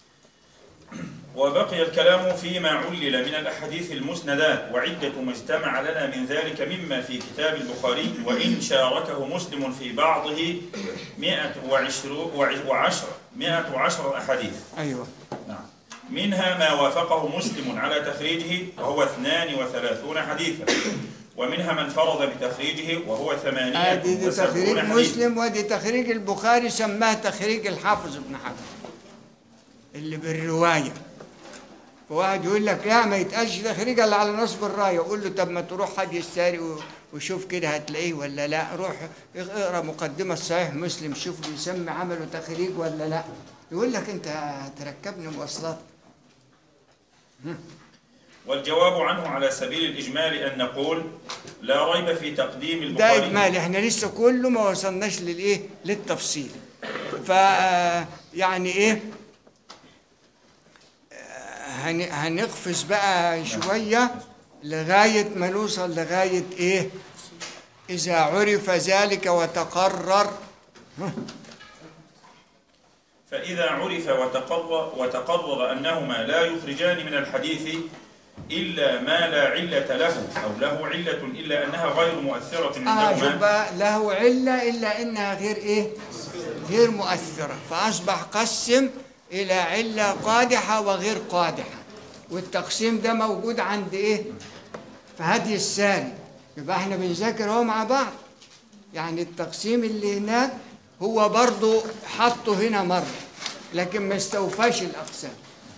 وبقي الكلام فيما علل من الأحاديث المسندات وعدة ما اجتمع لنا من ذلك مما في كتاب البخاري وإن شاركه مسلم في بعضه مئة وعشر وعشر مئة وعشر أحاديث ايوه نعم منها ما وافقه مسلم على تخريجه وهو 32 حديثا ومنها من فرض بتخريجه وهو ثمانية ادي دي تخريج وسبعون حديثا مسلم ودي تخريج البخاري سماه تخريج الحافظ ابن حجر اللي بالروايه فواحد يقول لك لا ما يتقالش تخريج الا على نصب الرايه يقول له طب ما تروح حديث الساري و- وشوف كده هتلاقيه ولا لا روح اقرا مقدمه صحيح مسلم شوف بيسمي عمله تخريج ولا لا يقول لك انت هتركبني مواصلات والجواب عنه على سبيل الإجمال أن نقول لا ريب في تقديم ده البخاري اجمالي احنا لسه كله ما وصلناش للايه للتفصيل ف يعني ايه آه، هن- هنقفز بقى شويه لغايه ما نوصل لغايه ايه اذا عرف ذلك وتقرر فإذا عرف وتقرر, وتقرر أنهما لا يخرجان من الحديث إلا ما لا علة له أو له علة إلا أنها غير مؤثرة اه شوف عندهما بقى له عله الا انها غير ايه غير مؤثره فاصبح قسم الى عله قادحه وغير قادحه والتقسيم ده موجود عند ايه في هدي الساري يبقى احنا بنذاكر اهو مع بعض يعني التقسيم اللي هناك هو برضو حطه هنا مره لكن ما استوفاش الاقسام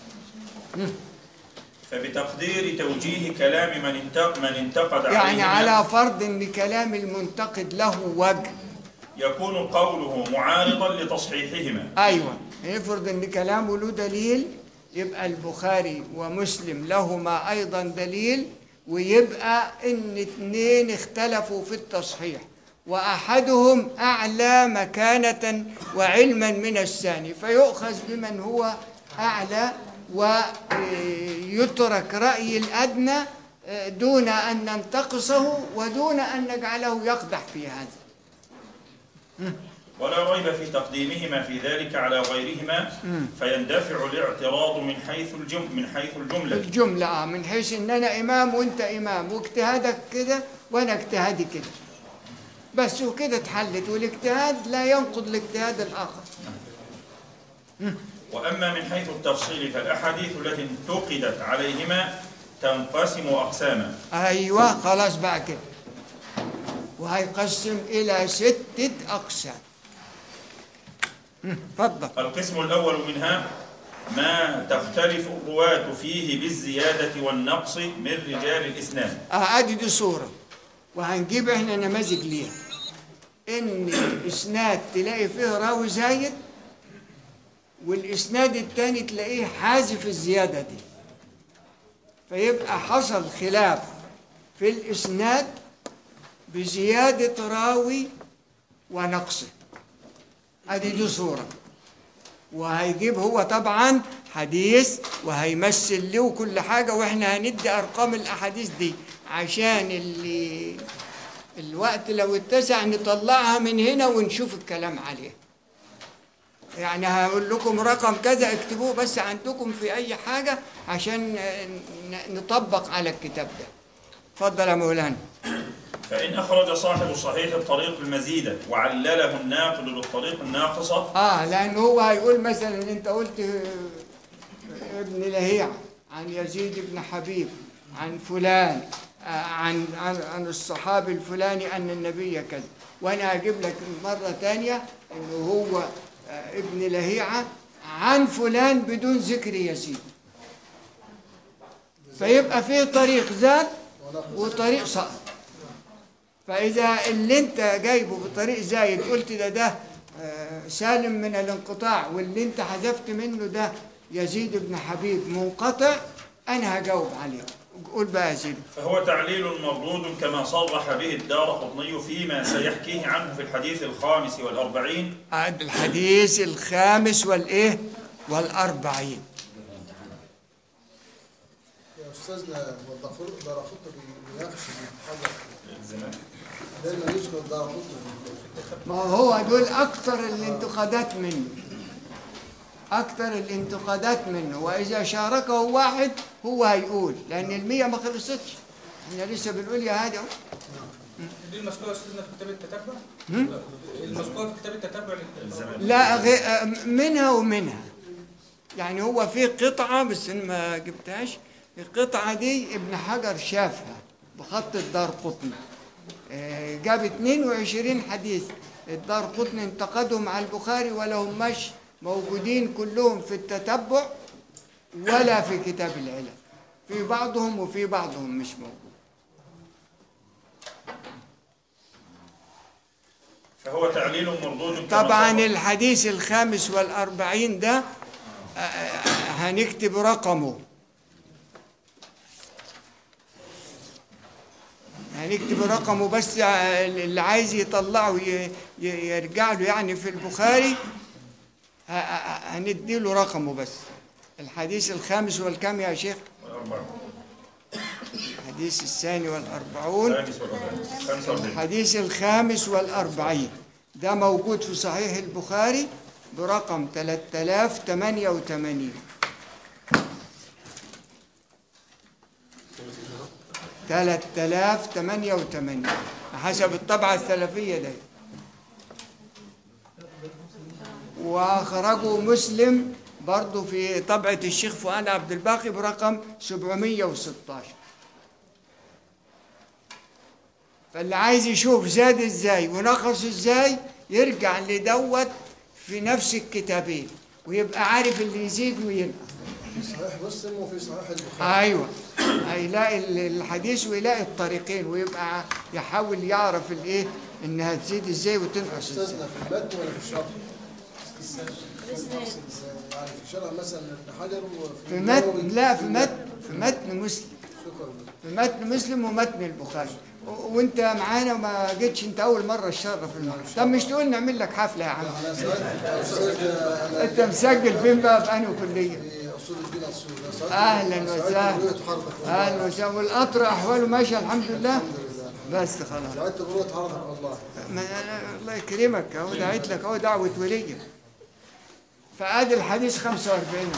فبتقدير توجيه كلام من انتق من انتقد يعني عليهما على فرض ان كلام المنتقد له وجه يكون قوله معارضا لتصحيحهما ايوه يفرض ان كلامه له دليل يبقى البخاري ومسلم لهما ايضا دليل ويبقى ان اتنين اختلفوا في التصحيح واحدهم اعلى مكانه وعلما من الثاني فيؤخذ بمن هو اعلى ويترك راي الادنى دون ان ننتقصه ودون ان نجعله يقدح في هذا ولا ريب في تقديمهما في ذلك على غيرهما فيندفع الاعتراض من حيث الجم من حيث الجملة الجملة آه من حيث إن أنا إمام وأنت إمام واجتهادك كده وأنا اجتهادي كده بس وكده اتحلت والاجتهاد لا ينقض الاجتهاد الآخر وأما من حيث التفصيل فالأحاديث التي انتقدت عليهما تنقسم أقساما أيوة خلاص بقى كده وهيقسم إلى ستة أقسام هم، اتفضل القسم الأول منها ما تختلف الرواة فيه بالزيادة والنقص من رجال الإسناد اه ادي دي صورة وهنجيب احنا نماذج ليها ان الاسناد تلاقي فيه راوي زايد والاسناد التاني تلاقيه حازف الزيادة دي فيبقى حصل خلاف في الاسناد بزيادة راوي ونقصه ادي دي صورة وهيجيب هو طبعا حديث وهيمثل له كل حاجة واحنا هندي ارقام الاحاديث دي عشان اللي الوقت لو اتسع نطلعها من هنا ونشوف الكلام عليها يعني هقول لكم رقم كذا اكتبوه بس عندكم في اي حاجة عشان ن- نطبق على الكتاب ده اتفضل يا مولانا فإن أخرج صاحب الصحيح الطريق المزيدة وعلله الناقد بالطريق الناقصة اه لان هو هيقول مثلا انت قلت آه، ابن لهيعة عن يزيد بن حبيب عن فلان آه، عن عن عن الصحابي الفلاني ان النبي كذا وانا هجيب لك مره تانية انه هو آه، ابن لهيعة عن فلان بدون ذكر يزيد فيبقى في طريق زاد وطريق سقط فإذا اللي أنت جايبه بطريق زايد قلت ده ده آه، سالم من الانقطاع واللي أنت حذفت منه ده يزيد بن حبيب منقطع أنا هجاوب عليه قول بقى يا سيدي فهو تعليل مردود كما صرح به الدار قطني فيما سيحكيه عنه في الحديث الخامس والأربعين الحديث الخامس والإيه والأربعين يا استاذنا والدكتور دارقطني بيناقش حاجه دايما يذكر دارقطني ما هو دول أكثر الانتقادات منه أكثر الانتقادات منه وإذا شاركه واحد هو هيقول لأن المية ما خلصتش احنا لسه بنقول يا هادي أهو. دي المذكوره يا استاذنا في كتاب التتبع المذكوره في كتاب التتبع لل- لا غي... منها ومنها يعني هو في قطعة بس أنا ما جبتهاش القطعة دي ابن حجر شافها بخط الدار قطني آه، جاب 22 حديث الدار قطني انتقدهم على البخاري ولا هماش موجودين كلهم في التتبع ولا في كتاب العلل في بعضهم وفي بعضهم مش موجود فهو تعليل مردود كما طبعا صرح- الحديث الخامس والأربعين ده آه، آه، هنكتب رقمه هنكتب رقمه بس آه، اللي عايز يطلعه ي- ي- يرجع له يعني في البخاري ه- ه- هنديله رقمه بس الحديث الخامس والكم يا شيخ والأربعين. الحديث الثاني والأربعون الخامس والأربعين. خمسة وأربعين. الحديث الخامس والأربعين ده موجود في صحيح البخاري برقم 3088 3088 حسب الطبعة السلفية دي وأخرجه مسلم برضه في طبعة الشيخ فؤاد عبد الباقي برقم 716 فاللي عايز يشوف زاد ازاي ونقص ازاي يرجع لدوت في نفس الكتابين ويبقى عارف اللي يزيد وينقص في صحيح مسلم وفي صحيح البخاري ايوه هيلاقي ال- الحديث ويلاقي الطريقين ويبقى يحاول يعرف الايه انها تزيد ازاي وتنقص ازاي استاذنا في المتن ولا في الشرح؟ يعني في شرح مثلا ابن حجر وفي في متن النووي. لا في متن في متن مسلم شكرا في متن مسلم ومتن البخاري و- وانت معانا وما جيتش انت اول مره الشرف المره طب مش تقول نعمل لك حفله يا عم انا سالت يا استاذ انا انت مسجل فين بقى في انهي كليه في اصول الدين اصول أنا سألت- اهلا سألت وسهلا بروية حضرتك والله. اهلا وسهلا والقطر احواله ماشيه الحمد لله الحمد لله بس خلاص سألت بروية حضرتك والله ما أنا الله يكرمك اهو دعيت لك اهو دعوه وليه فادي الحديث 45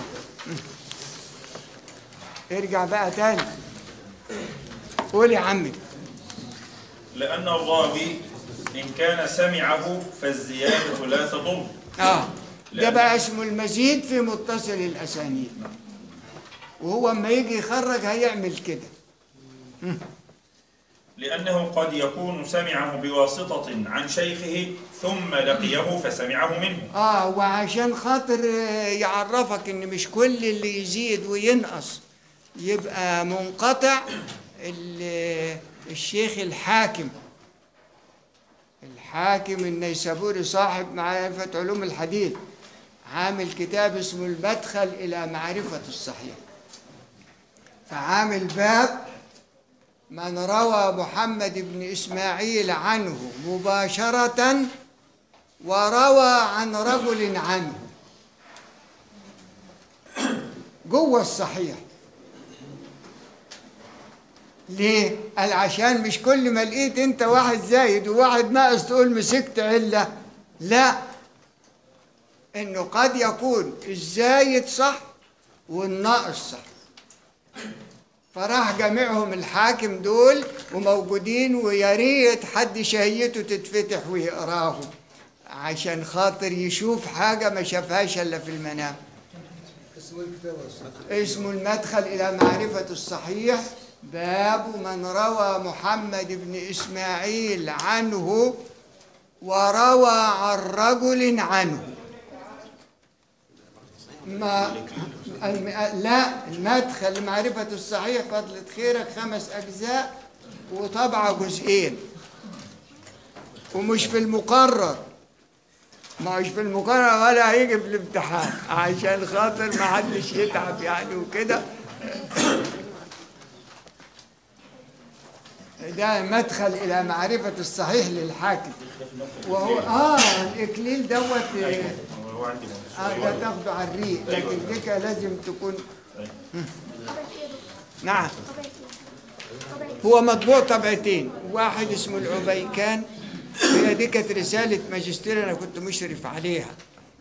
ارجع بقى تاني قول يا عمي لأن الراوي إن كان سمعه فالزيادة لا تضر اه ده لأن- بقى اسمه المزيد في متصل الاسانيد وهو اما يجي يخرج هيعمل كده لأنه قد يكون سمعه بواسطة عن شيخه ثم لقيه فسمعه منه اه وعشان خاطر آه، يعرفك ان مش كل اللي يزيد وينقص يبقى منقطع ال- الشيخ الحاكم الحاكم النيسابوري صاحب معرفة علوم الحديث عامل كتاب اسمه المدخل إلى معرفة الصحيح فعامل باب من روى محمد بن إسماعيل عنه مباشرة وروى عن رجل عنه جوه الصحيح ليه؟ قال عشان مش كل ما لقيت انت واحد زايد وواحد ناقص تقول مسكت علة لا انه قد يكون الزايد صح والناقص صح فراح جميعهم الحاكم دول وموجودين ويا ريت حد شهيته تتفتح ويقراهم عشان خاطر يشوف حاجة ما شافهاش إلا في المنام اسم الكتاب يا استاذ اسمه المدخل إلى معرفة الصحيح باب من روى محمد بن إسماعيل عنه وروى عن رجل عنه ما الم- لا المدخل لمعرفة الصحيح فضلة خيرك خمس أجزاء وطبعة جزئين ومش في المقرر ما مش في المقرر ولا هيجي في الامتحان عشان خاطر ما حدش يتعب يعني وكده ده مدخل إلى معرفة الصحيح للحاكم وهو آه الإكليل دوت هو عندي اه ده تاخده على الريق لكن ديك لازم تكون نعم هو مطبوع طبعتين واحد اسمه العبيكان هي دي كانت رسالة ماجستير أنا كنت مشرف عليها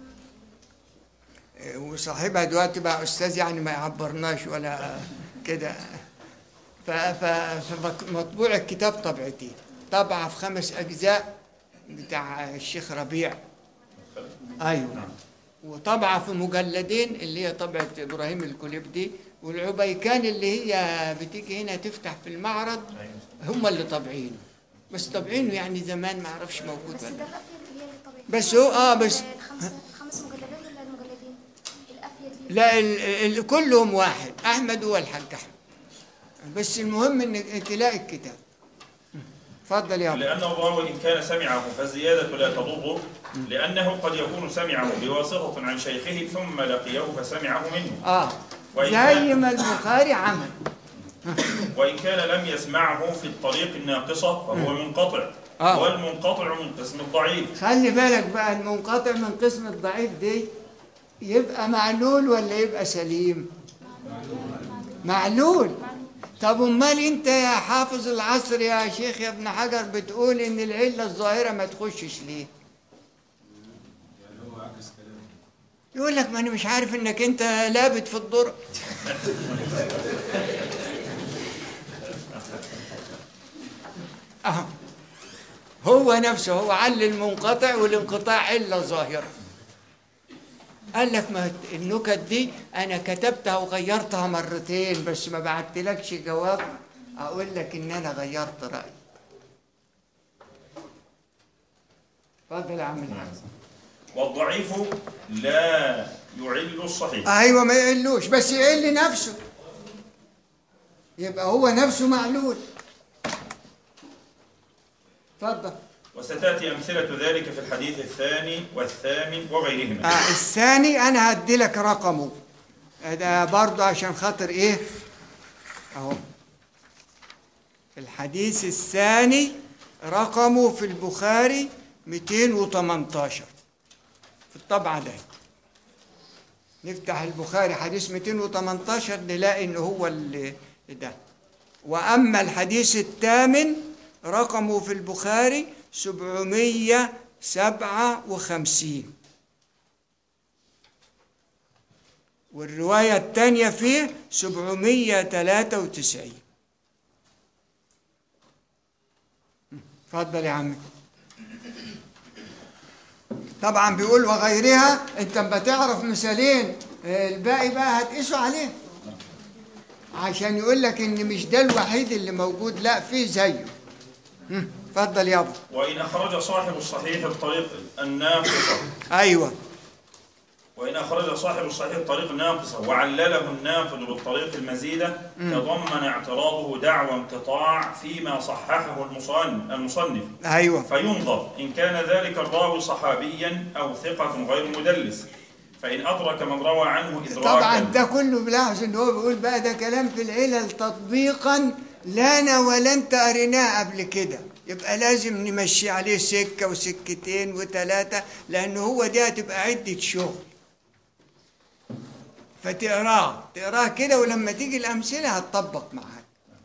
إيه، وصاحبها دلوقتي بقى أستاذ يعني ما يعبرناش ولا كده ف- ف- فمطبوع الكتاب طبعتين طبعة في خمس أجزاء بتاع الشيخ ربيع أيوه وطبعة في مجلدين اللي هي طبعة إبراهيم الكوليبدي والعبيكان اللي هي بتيجي هنا تفتح في المعرض هم اللي طابعينه بس طابعينه يعني زمان ما اعرفش موجود بس ولا ده لا. القافية اللي هي الطبيعية بس هو- آه، بس- الخمسة خمس مجلدات ولا المجلدين؟ القافية دي لا ال ال كلهم واحد احمد هو الحاج احمد بس المهم ان تلاقي الكتاب اتفضل يا ابو لأن الراوي إن كان سمعه فالزيادة لا تضره لأنه قد يكون سمعه بواسطة عن شيخه ثم لقيه فسمعه منه اه وإن زي كان, ما البخاري عمل وإن كان لم يسمعه في الطريق الناقصة فهو منقطع آه. والمنقطع من قسم الضعيف خلي بالك بقى المنقطع من قسم الضعيف دي يبقى معلول ولا يبقى سليم معلول طب امال انت يا حافظ العصر يا شيخ يا ابن حجر بتقول ان العله الظاهره ما تخشش ليه يقول لك ما انا مش عارف انك انت لابت في الضرع أهو. هو نفسه هو علل المنقطع والانقطاع علة ظاهرة قال لك ما النكت دي انا كتبتها وغيرتها مرتين بس ما بعتلكش جواب اقول لك ان انا غيرت رايي اتفضل يا عم الحسن والضعيف لا يعل الصحيح ايوه ما يقلوش بس يقل نفسه يبقى هو نفسه معلول اتفضل وستأتي أمثلة ذلك في الحديث الثاني والثامن وغيرهما آه الثاني انا هدي لك رقمه ده برضه عشان خاطر ايه اهو الحديث الثاني رقمه في البخاري 218 في الطبعة ده نفتح البخاري حديث 218 نلاقي ان هو ال- ده واما الحديث الثامن رقمه في البخاري 757 والرواية الثانية فيه 793 اتفضل يا عمي طبعا بيقول وغيرها انت اما تعرف مثالين آه، الباقي بقى هتقيسوا عليه عشان يقول لك ان مش ده الوحيد اللي موجود لا في زيه هم، اتفضل يابا وإن أخرج صاحب الصحيح الطريق الناقصة ايوه وإن أخرج صاحب الصحيح الطريق الناقصة وعلله الناقد بالطريق المزيدة تضمن اعتراضه دعوى انقطاع فيما صححه المصنف المصنف ايوه فينظر إن كان ذلك الراوي صحابيا أو ثقة غير مدلس فإن أدرك من روى عنه إدراكا طبعا ده كله بلاحظ ان هو بيقول بقى ده كلام في العلل تطبيقا لا انا ولا انت قريناه قبل كده يبقى لازم نمشي عليه سكه وسكتين وثلاثه لان هو دي هتبقى عده شغل فتقراه تقراه كده ولما تيجي الامثله هتطبق معاك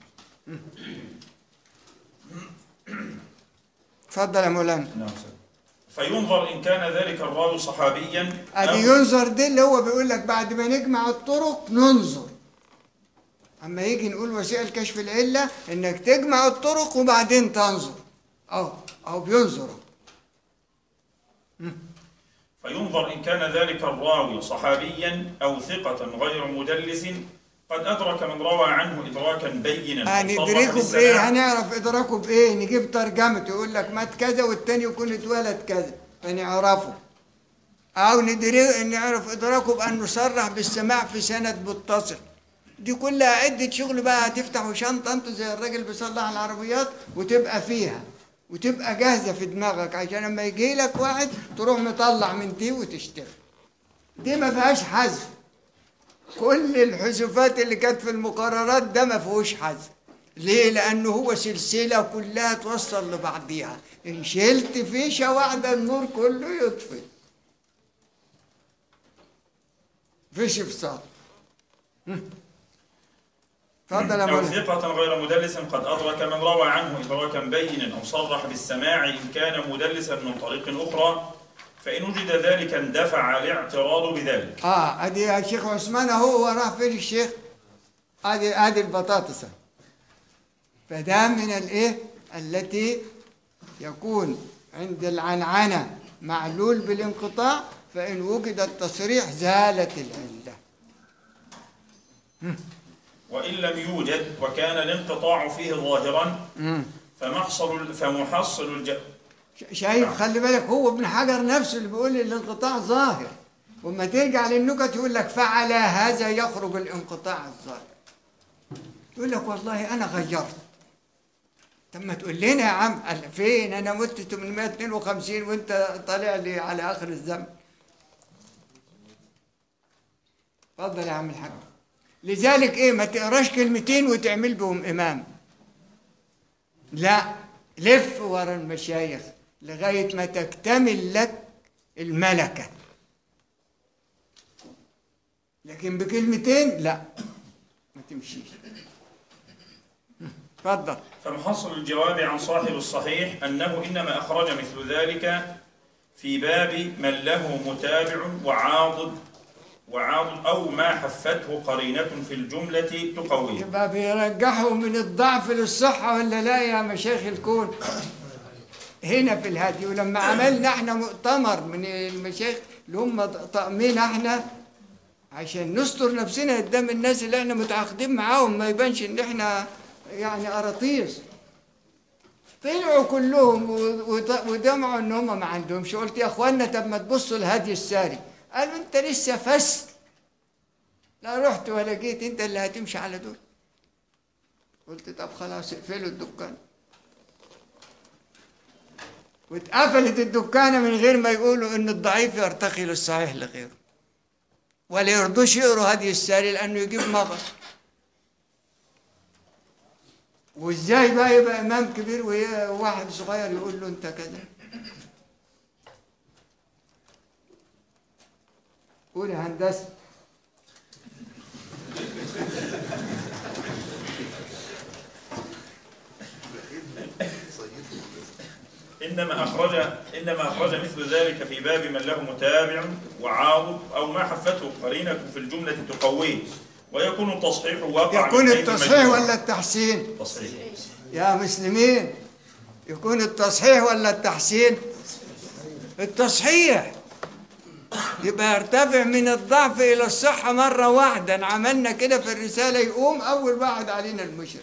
اتفضل يا مولانا نعم سيد. فينظر إن كان ذلك الراوي صحابيا ادي أو ينظر دي اللي هو بيقول لك بعد ما نجمع الطرق ننظر اما يجي نقول وسائل كشف العله انك تجمع الطرق وبعدين تنظر اه او بينظر فينظر إن كان ذلك الراوي صحابيا أو ثقة غير مدلس قد أدرك من روى عنه إدراكا بينا صرح هندركه بالسماع. بايه هنعرف ادراكه بايه نجيب ترجمته يقول لك مات كذا والتاني يكون اتولد كذا فنعرفه أو ندري نعرف إدراكه بأن نصرح بالسماع في سند متصل دي كلها عدة شغل بقى هتفتحوا شنطة انتوا زي الراجل بيصلح على العربيات وتبقى فيها وتبقى جاهزة في دماغك عشان لما يجي لك واحد تروح مطلع من دي وتشتغل دي ما فيهاش حذف كل الحذوفات اللي كانت في المقررات ده ما فيهوش حذف ليه؟ لأنه هو سلسلة كلها توصل لبعضيها إن شلت فيشة واحدة النور كله يطفي فيش فصال اتفضل يا أو مولانا ثقة غير مدلس قد أدرك من روى عنه إدراكا بينا أو صرح بالسماع إن كان مدلسا من طريق أخرى فإن وجد ذلك اندفع الاعتراض بذلك اه ادي يا شيخ عثمان اهو وراه فين الشيخ ادي ادي البطاطسه فده من الايه التي يكون عند العنعنه معلول بالانقطاع فان وجد التصريح زالت العله وإن لم يوجد وكان الانقطاع فيه ظاهرا فمحصل فمحصل الج... ش- شايف خلي بالك هو ابن حجر نفسه اللي بيقول الانقطاع ظاهر وما ترجع للنكت يقول لك فعلى هذا يخرج الانقطاع الظاهر يقول لك والله انا غيرت طب ما تقول لنا يا عم قال فين انا مت 852 وانت طالع لي على اخر الزمن اتفضل يا عم الحاج لذلك ايه ما تقراش كلمتين وتعمل بهم امام لا لف ورا المشايخ لغايه ما تكتمل لك الملكه لكن بكلمتين لا ما تمشيش اتفضل فمحصل الجواب عن صاحب الصحيح أنه إنما أخرج مثل ذلك في باب من له متابع وعاضد وعاضد أو ما حفته قرينة في الجملة تقويه يبقى بيرجحوا من الضعف للصحة ولا لا يا مشايخ الكون هنا في الهدي ولما عملنا احنا مؤتمر من المشايخ اللي هم طقمين احنا عشان نستر نفسنا قدام الناس اللي احنا متعاقدين معاهم ما يبانش ان احنا يعني قراطيس طلعوا كلهم و- وط- ودمعوا ان هم ما عندهمش قلت يا اخوانا طب ما تبصوا الهدي الساري قالوا انت لسه فسل لا رحت ولا جيت انت اللي هتمشي على دول قلت طب خلاص اقفلوا الدكان واتقفلت الدكانة من غير ما يقولوا ان الضعيف يرتقي للصحيح لغيره ولا يرضوش يقروا هدي الساري لانه يجيب مغص وازاي بقى يبقى امام كبير وواحد صغير يقول له انت كذا قول يا هندسه إنما أخرج إنما أخرج مثل ذلك في باب من له متابع وعاضد أو ما حفته قرينة في الجملة تقويه ويكون التصحيح واقعا يكون من حيث التصحيح المجموع. ولا التحسين تصحيح يا مسلمين يكون التصحيح ولا التحسين التصحيح يبقى يرتفع من الضعف إلى الصحة مرة واحدة عملنا كده في الرسالة يقوم أول واحد علينا المشرف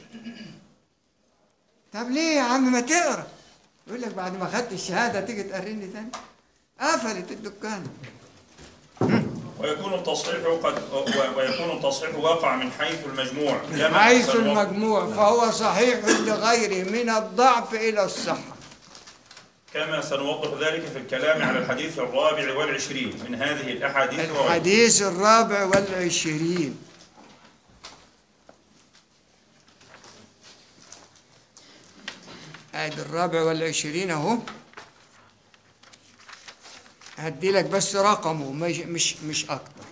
طب ليه يا عم ما تقرا يقول لك بعد ما خدت الشهادة تيجي تقريني تاني قفلت الدكان ويكون التصحيح قد ويكون التصحيح واقع من حيث المجموع كما حيث سنوضح- المجموع فهو صحيح لغيره من الضعف إلى الصحة كما سنوضح ذلك في الكلام على الحديث الرابع والعشرين من هذه الأحاديث وغيرها. الحديث الرابع والعشرين ادي الرابع والعشرين اهو هدي لك بس رقمه مش مش مش اكتر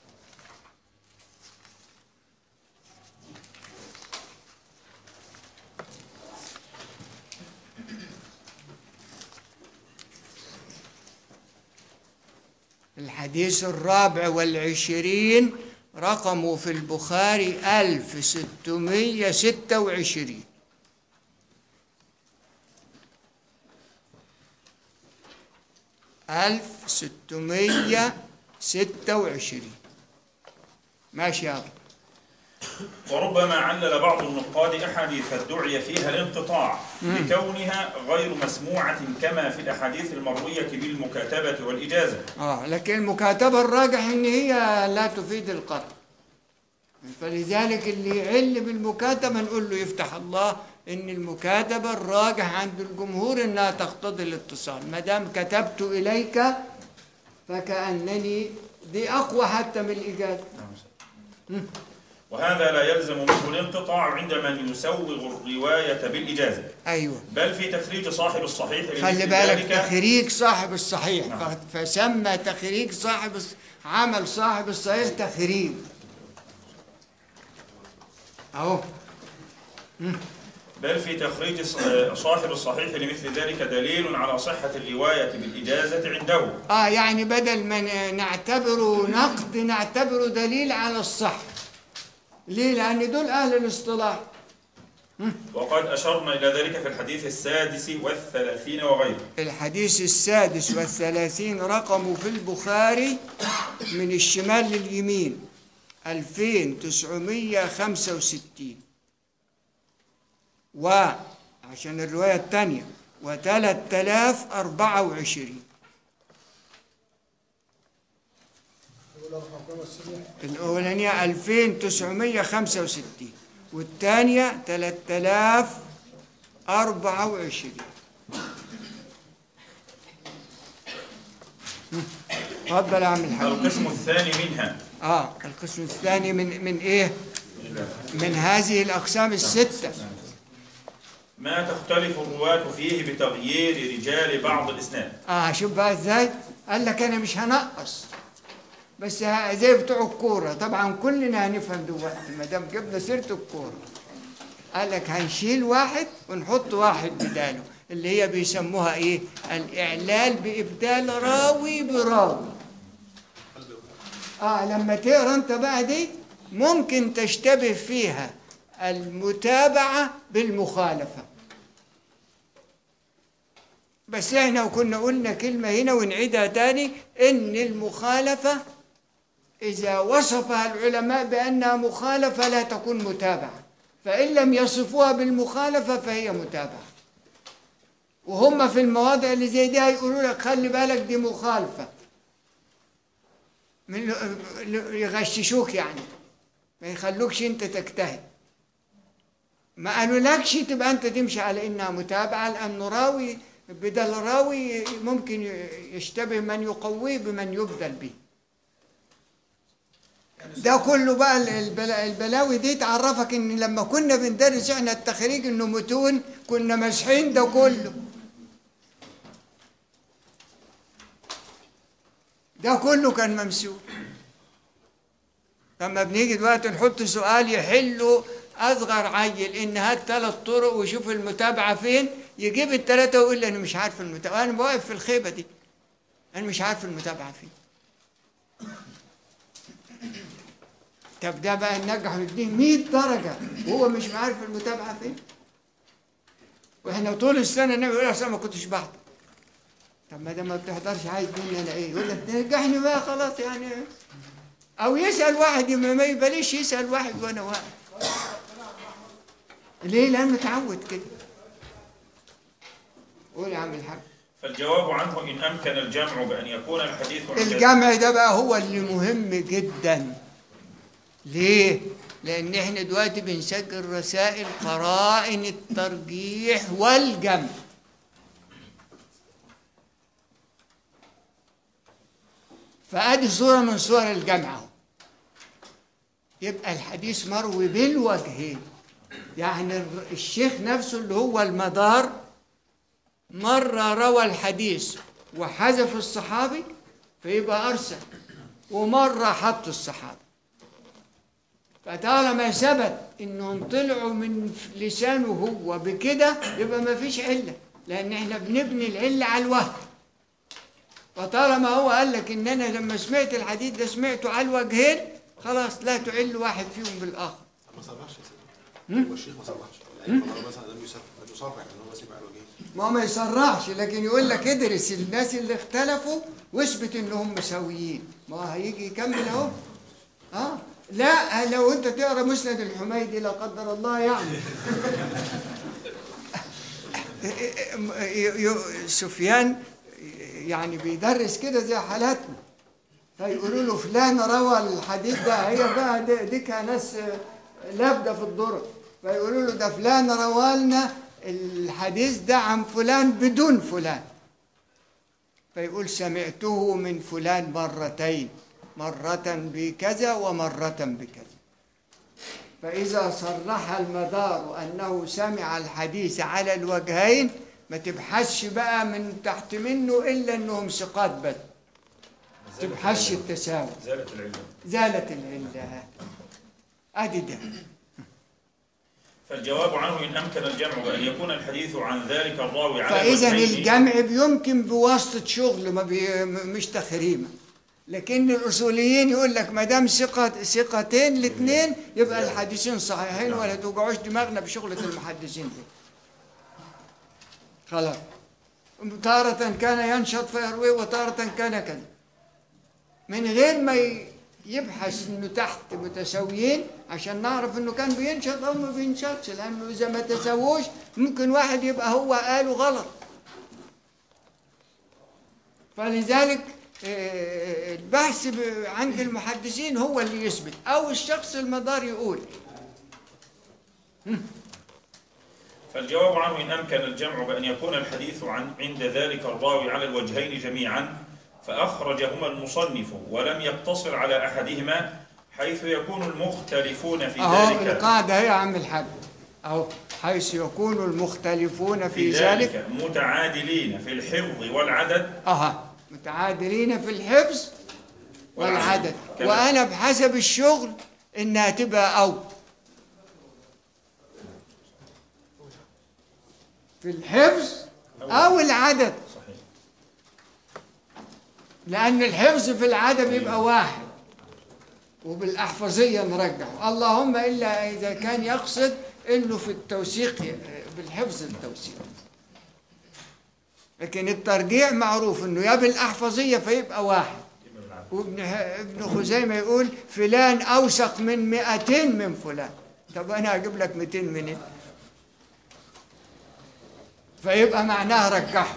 الحديث الرابع والعشرين رقمه في البخاري ألف ستمية ستة وعشرين ألف ستمية ستة وعشرين ماشي يا أبو وربما علل بعض النقاد أحاديث ادعي فيها الانقطاع لكونها غير مسموعة كما في الأحاديث المروية بالمكاتبة والإجازة اه لكن المكاتبة الراجح ان هي لا تفيد القطع فلذلك اللي يعل بالمكاتبة نقول له يفتح الله ان المكاتبة الراجح عند الجمهور انها تقتضي الاتصال ما دام كتبت اليك فكأنني دي اقوى حتى من الاجازة وهذا لا يلزم منه الانقطاع عند من يسوغ الرواية بالإجازة ايوه بل في تخريج صاحب الصحيح خلي لمثل بالك ذلك تخريج صاحب الصحيح نعم. ف- فسمى تخريج صاحب الص- عمل صاحب الصحيح تخريج اهو بل في تخريج ص- صاحب الصحيح لمثل ذلك دليل على صحة الرواية بالإجازة عنده اه يعني بدل ما ن- نعتبره نقد نعتبره دليل على الصح ليه لان دول اهل الاصطلاح وقد أشرنا إلى ذلك في الحديث السادس والثلاثين وغيره الحديث السادس والثلاثين رقمه في البخاري من الشمال لليمين 2965 وعشان الرواية الثانية و3024 يقول ارحم كما السنة الأولانية 2965 والثانية 3024 اتفضل يا عم الحاج القسم الثاني منها اه القسم الثاني من من ايه؟ من هذه الاقسام السته ما تختلف الرواة فيه بتغيير رجال بعض الإسناد اه شوف بقى ازاي؟ قال لك انا مش هنقص بس ه- زي بتوع الكوره طبعا كلنا هنفهم دلوقتي ما دام جبنا سيره الكوره قال لك هنشيل واحد ونحط واحد بداله اللي هي بيسموها ايه؟ الاعلال بابدال راوي براوي اه لما تقرا انت بقى دي ممكن تشتبه فيها المتابعه بالمخالفه بس احنا وكنا قلنا كلمة هنا ونعيدها تاني ان المخالفة اذا وصفها العلماء بانها مخالفة لا تكون متابعة فان لم يصفوها بالمخالفة فهي متابعة وهم في المواضع اللي زي دي هيقولوا لك خلي بالك دي مخالفة من يغششوك يعني ما يخلوكش انت تجتهد ما قالولكش تبقى انت تمشي على انها متابعه لانه راوي بدل راوي ممكن يشتبه من يقويه بمن يبدل به ده كله بقى البلا- البلاوي دي تعرفك ان لما كنا بندرس احنا التخريج انه متون كنا مسحين ده كله ده كله كان ممسوح لما بنيجي دلوقتي نحط سؤال يحله اصغر عيل ان هات ثلاث طرق وشوف المتابعه فين يجيب الثلاثه ويقول لي انا مش عارف المتابعه انا واقف في الخيبه دي انا مش عارف المتابعه فين طب ده بقى ننجح ونديه 100 درجه وهو مش عارف المتابعه فين واحنا طول السنه نعمل يقول اصل أنا ما كنتش بحضر طب ما ده ما بتحضرش عايز مني انا ايه يقول لك نجحني بقى خلاص يعني او يسال واحد ما ما يباليش يسال واحد وانا واقف ليه لانه متعود كده قول يا عم الحاج فالجواب عنه إن أمكن الجمع بأن يكون الحديث عن الجمع ده بقى هو اللي مهم جدا ليه لان احنا دلوقتي بنسجل رسائل قرائن الترجيح والجمع فادي صوره من صور الجمع اهو يبقى الحديث مروي بالوجهين يعني الر- الشيخ نفسه اللي هو المدار مرة روى الحديث وحذف الصحابي فيبقى أرسل ومرة حط الصحابي فطالما ثبت انهم طلعوا من لسانه هو بكده يبقى ما فيش عله لان احنا بنبني العله على الوهم فطالما هو قال لك ان انا لما سمعت الحديث ده سمعته على الوجهين خلاص لا تعل واحد فيهم بالاخر ما صرحش يا سيدي هو الشيخ ما صرحش يعني هو مثلا لم يصرح لم يصرح ان هو سمع الوجهين ما هو ما يصرحش لكن يقول لك ادرس الناس اللي اختلفوا واثبت انهم مساويين ما هو هيجي يكمل اهو اه لا لو انت تقرا مسند الحميدي لا قدر الله يعني ي- ي- سفيان يعني بيدرس كده زي حالاتنا فيقولوا له فلان روى الحديث ده هي بقى دي, دي كان ناس لابده في الدرة فيقولوا له ده فلان روى لنا الحديث ده عن فلان بدون فلان فيقول سمعته من فلان مرتين مرة بكذا ومرة بكذا فإذا صرح المدار أنه سمع الحديث على الوجهين ما تبحثش بقى من تحت منه إلا أنهم ثقات بس تبحثش التساوي زالت العلم زالت العلة أدي ده فالجواب عنه إن أمكن الجمع بأن يكون الحديث عن ذلك الراوي على فإذا الوجهين الجمع بيمكن بواسطة شغل ما بي م- مش تخريمة لكن الأصوليين يقول لك ما دام ثقة ثقتين الاثنين يبقى الحديثين صحيحين ولا توجعوش دماغنا بشغلة المحدثين دي خلاص تارة كان ينشط فيروي وتارة كان كذا من غير ما ي- يبحث انه تحت متساويين عشان نعرف انه كان بينشط او ما بينشطش لانه اذا ما تساووش ممكن واحد يبقى هو قاله غلط فلذلك آه، البحث ب- عند المحدثين هو اللي يثبت او الشخص المدار يقول فالجواب عنه إن أمكن الجمع بأن يكون الحديث عن عند ذلك الراوي على الوجهين جميعا فأخرجهما المصنف ولم يقتصر على أحدهما حيث يكون المختلفون في اهو ذلك القاعده هي يا عم الحاج اهو حيث يكون المختلفون في, في ذلك ذلك متعادلين في الحفظ والعدد اها متعادلين في الحفظ والعدد كما- وانا بحسب الشغل انها تبقى او في الحفظ او العدد صحيح لان الحفظ في العدد يبقى واحد وبالاحفظيه نرجعه اللهم الا اذا كان يقصد انه في التوثيق بالحفظ التوثيق لكن الترجيع معروف انه يا بالاحفظيه فيبقى واحد وابن ابن خزيمه يقول فلان اوثق من 200 من فلان طب انا اجيب لك 200 منين فيبقى معناها رجحه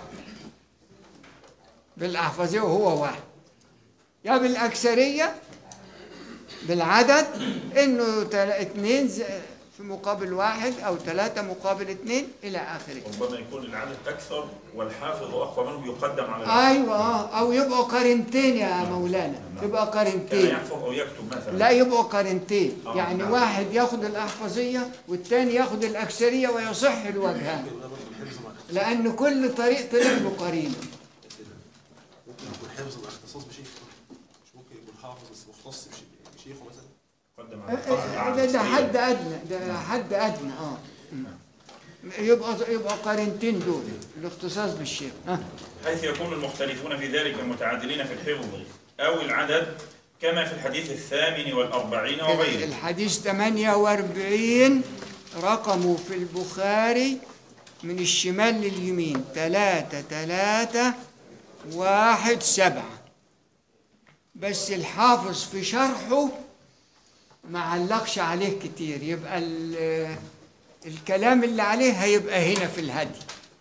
بالاحفظيه وهو واحد يا بالاكثريه بالعدد انه تل- اثنين ز- في مقابل واحد او ثلاثه مقابل اثنين الى اخره ربما يكون العدد أكثر والحافظ أقوى منه يقدم على العدد ايوه آه، او يبقوا قرنتين يا مولانا يبقى كان قرنتين يحفظ أو يكتب مثلا لا يبقوا قرنتين آه، يعني نعم. واحد ياخد الاحفظيه والتاني ياخد الاكثريه ويصح الوجهان يقول برضه الحفظ مع الاختصاص لان كل طريق طلع له قرينه ممكن يكون حفظ مع اختصاص بشيخ مش ممكن يكون حافظ بس مختص بشي- بشيخه مثلا يقدم آه، على آه، العدد ده, ده حد ادنى ده حد ادنى اه يبقى يبقى قرنتين دول الاختصاص بالشيخ ها حيث يكون المختلفون في ذلك متعادلين في الحفظ أو العدد كما في الحديث الثامن والأربعين وغيره الحديث 48 رقمه في البخاري من الشمال لليمين ثلاثة ثلاثة واحد سبعة بس الحافظ في شرحه ما علقش عليه كتير يبقى ال- الكلام اللي عليه هيبقى هنا في الهدي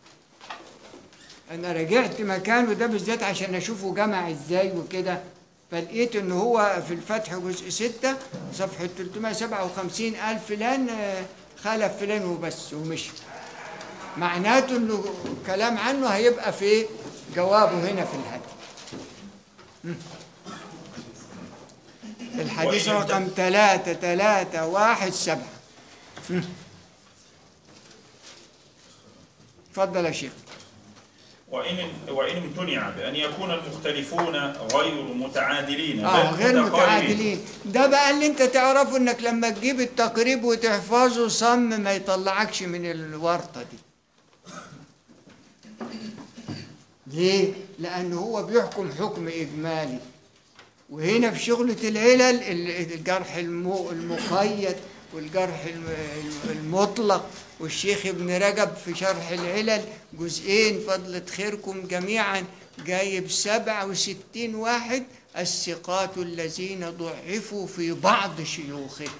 انا رجعت مكانه ده بالذات عشان اشوفه جمع ازاي وكده فلقيت ان هو في الفتح جزء ستة صفحة 357 ألف فلان آه، خلف فلان وبس ومشي معناته انه كلام عنه هيبقى في جوابه هنا في الهدي مم. الحديث وإن رقم ثلاثة ثلاثة واحد سبعة مم. اتفضل يا شيخ وإن وإن امتنع بأن يكون المختلفون غير متعادلين اه بل غير متقاربين. متعادلين ده بقى اللي انت تعرفه انك لما تجيب التقريب وتحفظه صم ما يطلعكش من الورطه دي ليه لان هو بيحكم حكم اجمالي وهنا في شغلة العلل ال- الجرح الم- المقيد والجرح الم- المطلق والشيخ ابن رجب في شرح العلل جزئين فضلة خيركم جميعا جايب سبع وستين واحد الثقات الذين ضعفوا في بعض شيوخهم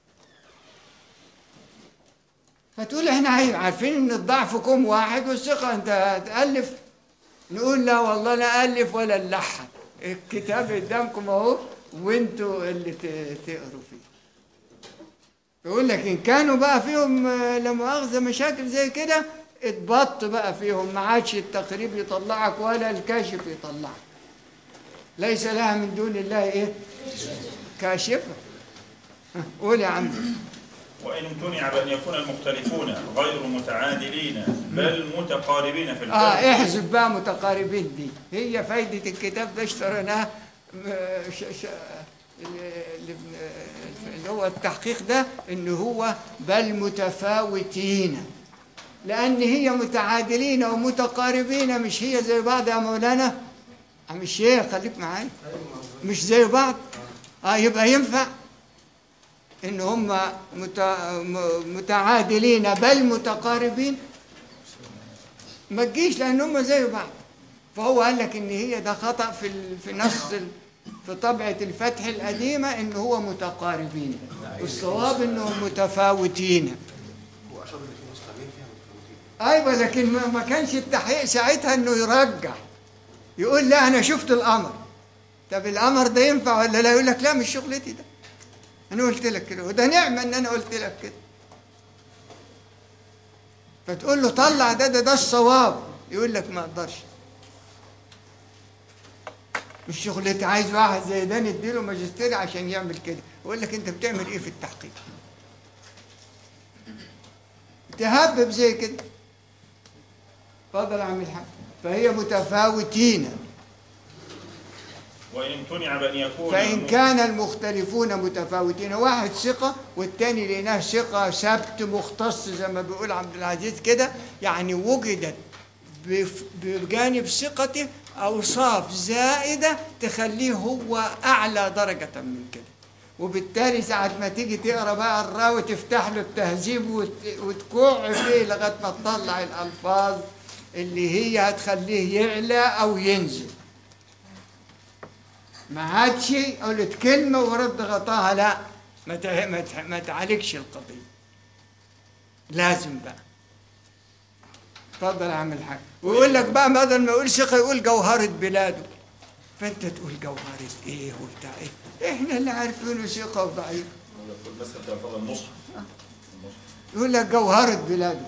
فتقول احنا عارفين ان الضعف كم واحد والثقة انت هتألف نقول لا والله لا ألف ولا نلحن الكتاب قدامكم اهو وانتوا اللي ت- تقروا فيه يقول لك ان كانوا بقى فيهم آه، لا مؤاخذه مشاكل زي كده اتبط بقى فيهم ما عادش التقريب يطلعك ولا الكاشف يطلعك ليس لها من دون الله ايه كاشفه ها، قول يا عم وإن امتنع بأن يكون المختلفون غير متعادلين بل متقاربين في الفهم اه احذف بقى متقاربين دي هي فايده الكتاب ده اشتريناه آه، ش- ش- اللي اللي هو التحقيق ده ان هو بل متفاوتين لان هي متعادلين ومتقاربين مش هي زي بعض يا مولانا عم الشيخ خليك معايا مش زي بعض اه يبقى ينفع ان هم مت- م- متعادلين بل متقاربين ما تجيش لان هم زي بعض فهو قال لك ان هي ده خطا في ال- في نص ال- في طبعه الفتح القديمه ان هو متقاربين والصواب انهم متفاوتين هو اشار ان في نسخه مين فيها متفاوتين ايوه لكن ما ما كانش التحقيق ساعتها انه يرجح يقول لا انا شفت القمر طب القمر ده ينفع ولا لا يقول لك لا مش شغلتي ده انا قلت لك كده وده نعمه ان انا قلت لك كده فتقول له طلع ده ده ده الصواب يقول لك ما اقدرش مش شغلتي عايز واحد زي ده نديله ماجستير عشان يعمل كده يقول لك انت بتعمل ايه في التحقيق تهبب زي كده اتفضل يا عم الحاج فهي متفاوتين وإن امتنع بأن يكون فإن كان المختلفون متفاوتين واحد ثقة والتاني لقيناه ثقة سبت مختص زي ما بيقول عبد العزيز كده يعني وجدت بف- بجانب ثقته أوصاف زائدة تخليه هو أعلى درجة من كده وبالتالي ساعة ما تيجي تقرا بقى الراوي تفتح له التهذيب وت- وتكوع فيه لغاية ما تطلع الألفاظ اللي هي هتخليه يعلى أو ينزل ما عادش قلت كلمة ورد غطاها لا ما تع- ما تع- ما تعالجش القضية لازم بقى اتفضل يا عم الحاج ويقول لك بقى بدل ما يقول ثقة يقول جوهرة بلاده فانت تقول جوهرة ايه وبتاع ايه احنا اللي عارفينه ثقة وضعيف مثلا في ألفاظ المصحف يقول لك جوهرة بلاده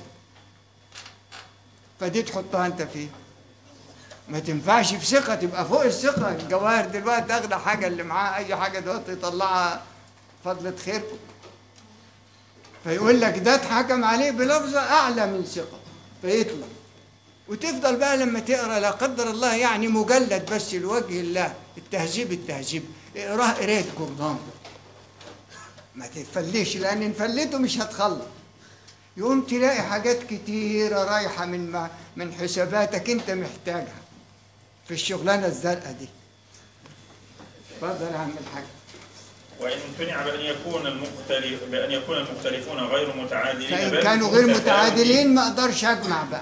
فدي تحطها انت فيه ما تنفعش في ثقة تبقى فوق الثقة الجواهر دلوقتي اغلى حاجة اللي معاه اي حاجة دلوقتي يطلعها فضلة خيركم فيقول لك ده اتحكم عليه بلفظة اعلى من ثقة فيطلع وتفضل بقى لما تقرا لا قدر الله يعني مجلد بس لوجه الله التهذيب التهذيب اقراه قرايه جردان ما تفليش لان ان فليته مش هتخلص يقوم تلاقي حاجات كتيرة رايحة من ما من حساباتك انت محتاجها في الشغلانة الزرقاء دي اتفضل يا عم الحاج وإن امتنع بأن يكون المختلف بأن يكون المختلفون غير متعادلين فإن بل كانوا غير متفاوتين. متعادلين ما اقدرش اجمع بقى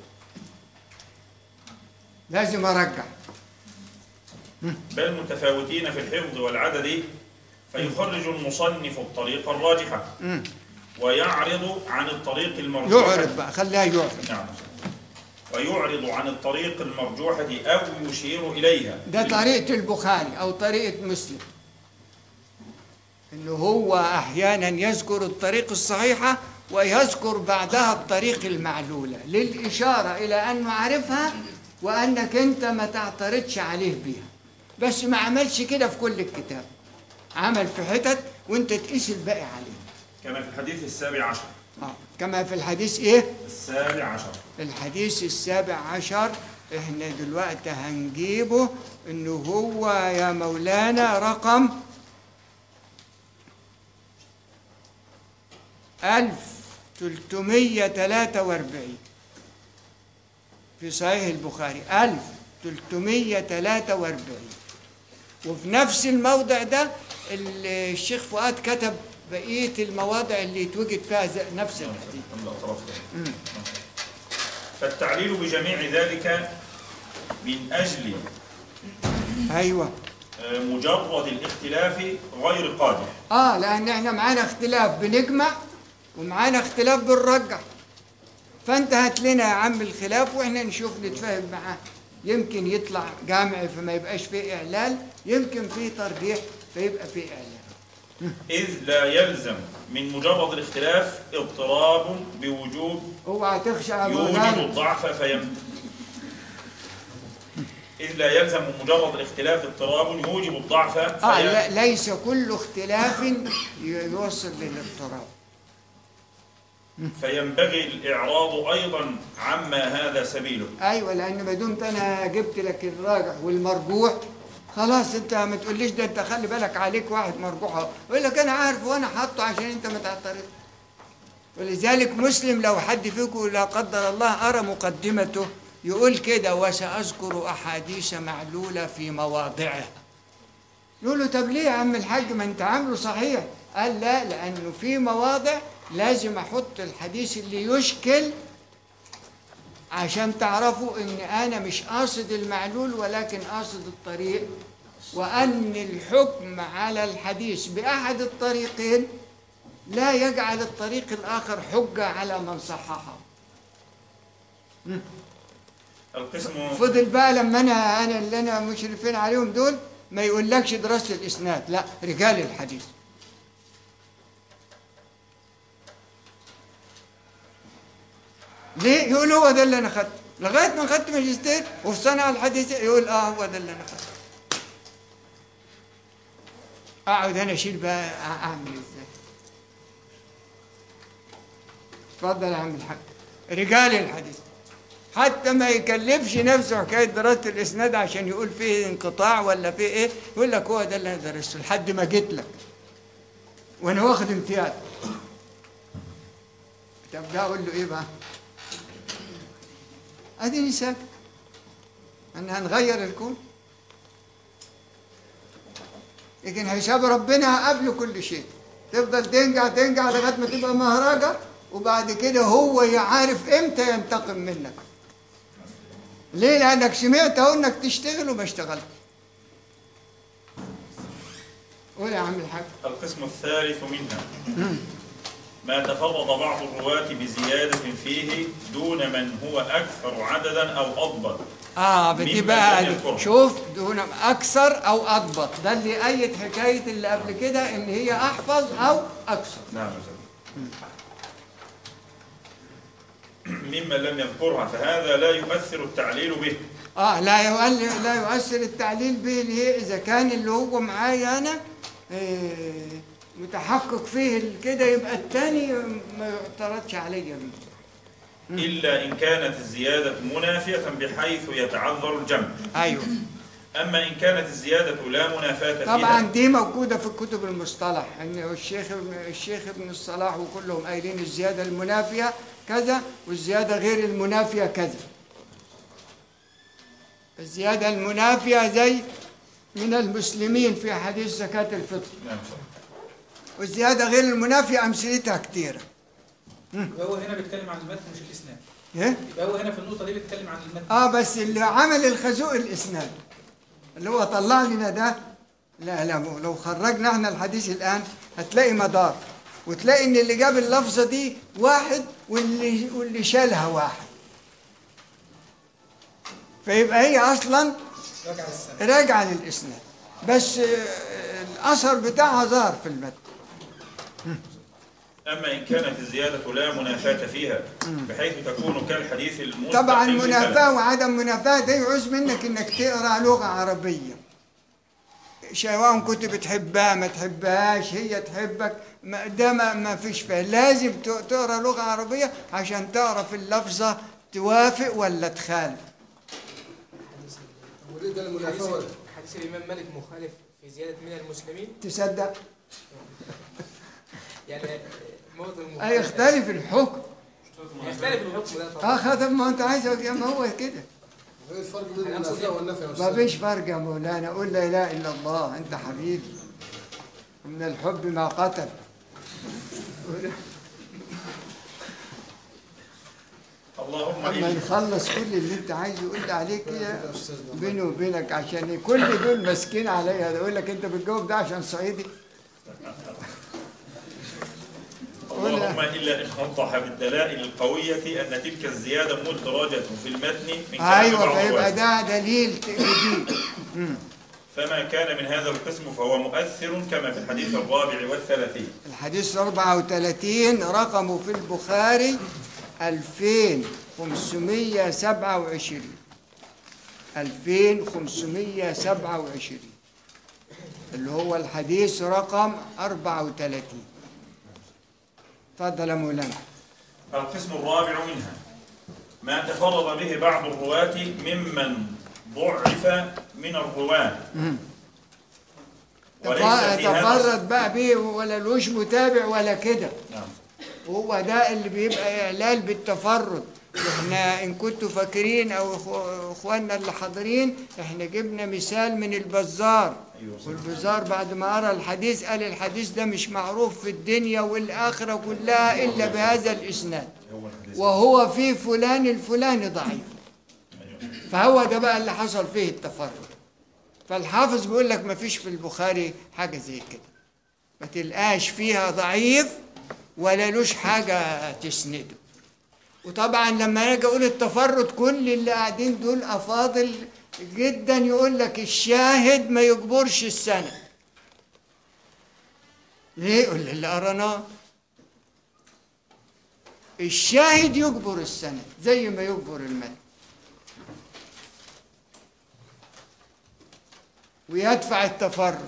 لازم ارجع بل متفاوتين في الحفظ والعدد فيخرج المصنف الطريق الراجحة مم. ويعرض عن الطريق المرجوحة يعرض بقى خليها يعرض نعم ويعرض عن الطريق المرجوحة أو يشير إليها ده طريقة البخاري أو طريقة مسلم إنه هو أحيانا يذكر الطريق الصحيحة ويذكر بعدها الطريق المعلولة للإشارة إلى أنه عارفها وأنك أنت ما تعترضش عليه بيها بس ما عملش كده في كل الكتاب عمل في حتت وأنت تقيس الباقي عليه كما في الحديث السابع عشر آه. كما في الحديث إيه؟ السابع عشر الحديث السابع عشر احنا دلوقتي هنجيبه انه هو يا مولانا رقم ألف تلتمية تلاتة واربعين في صحيح البخاري ألف تلتمية تلاتة واربعين وفي نفس الموضع ده ال- الشيخ فؤاد كتب بقية المواضع اللي يتوجد فيها ز- نفس الحديث من الأطراف ده. فالتعليل بجميع ذلك من أجل ايوه آه، مجرد الاختلاف غير قادح اه لان احنا معانا اختلاف بنجمع ومعانا اختلاف بنرجح فانت هات لنا يا عم الخلاف واحنا نشوف نتفاهم معاه يمكن يطلع جامع فما يبقاش فيه اعلال يمكن فيه ترجيح فيبقى فيه اعلال إذ لا يلزم من مجرد الاختلاف اضطراب بوجود اوعى تخشى يا يوجب مولانا الضعف فيم إذ لا يلزم من مجرد الاختلاف اضطراب يوجب الضعف آه في لا ليس كل اختلاف ي- يوصل للاضطراب فينبغي الإعراض أيضا عما هذا سبيله ايوه لان ما دمت انا جبت لك الراجح والمرجوح خلاص انت ما تقوليش ده انت خلي بالك عليك واحد مرجوح اهو يقول لك انا عارف وانا حاطه عشان انت ما تعترض ولذلك مسلم لو حد فيكم لا قدر الله ارى مقدمته يقول كده وساذكر احاديث معلوله في مواضعها يقول له طب ليه يا عم الحاج ما انت عامله صحيح قال لا لانه في مواضع لازم احط الحديث اللي يشكل عشان تعرفوا ان انا مش قاصد المعلول ولكن قاصد الطريق وان الحكم على الحديث باحد الطريقين لا يجعل الطريق الاخر حجه على من صححه القسم فضل بقى لما انا انا اللي انا مشرفين عليهم دول ما يقولكش دراسه الاسناد لا رجال الحديث ليه يقول هو ده اللي انا خدته لغايه ما خدت ماجستير وفي صنع الحديث يقول اه هو ده اللي انا خدته اقعد انا اشيل بقى أع- اعمل ازاي اتفضل يا عم الحاج رجال الحديث حتى ما يكلفش نفسه حكايه دراسه الاسناد عشان يقول فيه انقطاع ولا فيه ايه يقول لك هو ده اللي انا درسته لحد ما جيت لك وانا واخد امتياز طب ده اقول له ايه بقى اديني ساكت ان هنغير الكون لكن حساب ربنا قبل كل شيء تفضل تنجح تنجح لغايه ما تبقى مهرجه وبعد كده هو يعرف امتى ينتقم منك ليه لانك سمعت اهو انك تشتغل وما اشتغلت قول يا عم الحاج القسم الثالث منها ما تفرد بعض الرواة بزيادة فيه دون من هو أكثر عددا أو أضبط اه مما بتبقى لم يذكره. شوف دون اكثر او اضبط ده اللي ايد حكايه اللي قبل كده ان هي احفظ او اكثر نعم يا سيدي. ممن لم يذكرها فهذا لا يؤثر التعليل به اه لا يؤل لا يؤثر التعليل به ليه اذا كان اللي هو معايا انا آه، متحقق فيه كده يبقى الثاني ما يعترضش عليا بيه إلا إن كانت الزيادة منافية بحيث يتعذر الجمع ايوه أما إن كانت الزيادة لا منافاة فيها طبعا دي موجوده في كتب المصطلح ان الشيخ الشيخ ابن الصلاح وكلهم قايلين الزياده المنافيه كذا والزياده غير المنافيه كذا الزياده المنافيه زي من المسلمين في حديث زكاه الفطر نعم والزياده غير المنافيه امثلتها كثيره يبقى هو هنا بيتكلم عن المتن مش الاسناد ايه يبقى هو هنا في النقطه دي بيتكلم عن المتن اه بس اللي عمل الخازوق الاسناد اللي هو طلع لنا ده لا لا لو خرجنا احنا الحديث الان هتلاقي مدار وتلاقي ان اللي جاب اللفظه دي واحد واللي واللي شالها واحد فيبقى هي اصلا راجع السنه راجعه للاسناد بس آه، الاثر بتاعها ظهر في المتن أما إن كانت الزيادة لا منافاة فيها بحيث تكون كالحديث المستقيم طبعا فلا. منافاة وعدم منافاة ده يعوز منك انك تقرا لغة عربية سواء كنت بتحبها ما تحبهاش هي تحبك ما- ده ما, ما فيش فيها لازم ت- تقرا لغة عربية عشان تعرف اللفظة توافق ولا تخالف وليه ده المنافاه ولا حديث الإمام مالك مخالف في زيادة من المسلمين تصدق يعني موت المخالف اي يختلف الحكم يختلف الحكم ده طبعا اه خاطر ما انت عايز يا ما هو كده ايه الفرق بين المنافاه والنفي يا ما استاذ؟ فيش فرق يا مولانا قول لا اله الا الله انت حبيبي من الحب ما قتل اللهم اما إني نخلص كل اللي انت عايزه قول لي عليه كده بيني وبينك عشان كل دول ماسكين عليا يقول لك انت بتجاوب ده عشان صعيدي اللهم إلا إن أوضح بالدلائل القوية أن تلك الزيادة مدرجة في المتن من كلام ايوه بعض فيبقى الرواة. ده دليل جديد فما كان من هذا القسم فهو مؤثر كما في الحديث الرابع والثلاثين الحديث 34 رقمه في البخاري 2527 2527 اللي هو الحديث رقم 34 اتفضل يا مولانا القسم الرابع منها ما تفرد به بعض الرواة ممن ضعف من الرواة وليس في هذا تفرد بقى بيه ولا لوش متابع ولا كده نعم. هو ده اللي بيبقى إعلال بالتفرد احنا ان كنتوا فاكرين او إخو- اخواننا اللي حاضرين احنا جبنا مثال من البزار أيوة صحيح. والبزار بعد ما قرا الحديث قال الحديث ده مش معروف في الدنيا والاخره كلها الا بهذا الاسناد هو الحديث. وهو في فلان الفلاني ضعيف فهو ده بقى اللي حصل فيه التفرد فالحافظ بيقول لك ما فيش في البخاري حاجه زي كده ما تلقاش فيها ضعيف ولا لوش حاجه تسنده وطبعا لما اجي اقول التفرد كل اللي قاعدين دول افاضل جدا يقول لك الشاهد ما يجبرش السند ليه يقول اللي قرناه الشاهد يجبر السند زي ما يجبر المتن ويدفع التفرد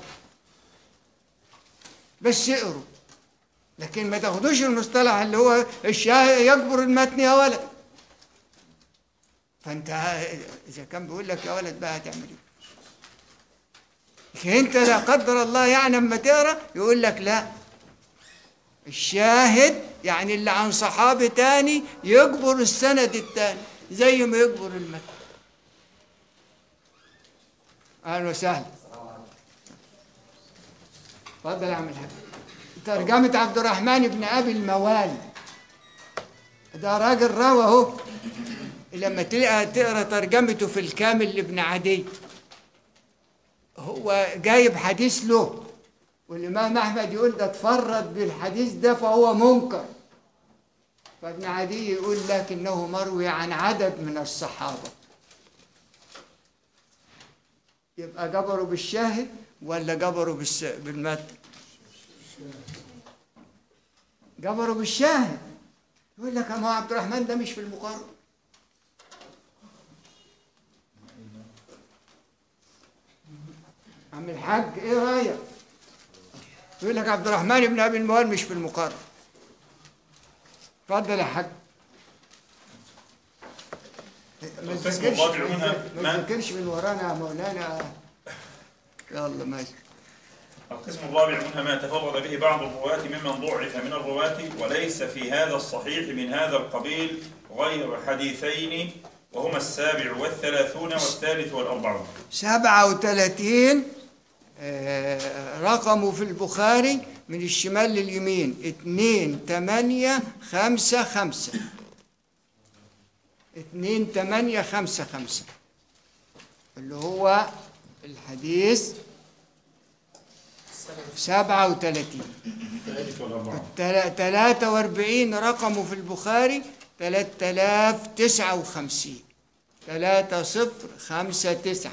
بس اقروا لكن ما تاخدوش المصطلح اللي هو الشاهد يجبر المتن يا ولد فانت اذا كان بيقول لك يا ولد بقى هتعمل ايه لكن انت لا قدر الله يعني اما تقرا يقول لك لا الشاهد يعني اللي عن صحابي تاني يجبر السند التاني زي ما يجبر المتن اهلا وسهلا اتفضل يا عم الحاج ترجمة عبد الرحمن بن أبي الموالي ده راجل روى اهو لما تلقى تقرا ترجمته في الكامل لابن عدي هو جايب حديث له والإمام أحمد يقول ده تفرد بالحديث ده فهو منكر فابن عدي يقول لك إنه مروي عن عدد من الصحابة يبقى جبروا بالشاهد ولا جبروا بالس... بالمتن جبروا بالشاهد يقول لك ما هو عبد الرحمن ده مش في البخاري عم الحاج ايه رايك يقول لك عبد الرحمن بن ابي الموال مش في المقرر اتفضل يا حاج ما القسم تذاكرش الرابع منها ما ما- تذاكرش من ورانا يا مولانا يلا ماشي القسم الرابع منها ما تفرد به بعض الرواة ممن ضعف من الرواة وليس في هذا الصحيح من هذا القبيل غير حديثين وهما السابع والثلاثون والثالث والأربعون سبعة وثلاثين آه، رقمه في البخاري من الشمال لليمين اتنين تمانية خمسة خمسة اتنين تمانية خمسة خمسة اللي هو الحديث سبعة وثلاثين الثالث والأربعون تلاتة واربعين رقمه في البخاري تلاتة آلاف تسعة وخمسين تلاتة صفر خمسة تسعة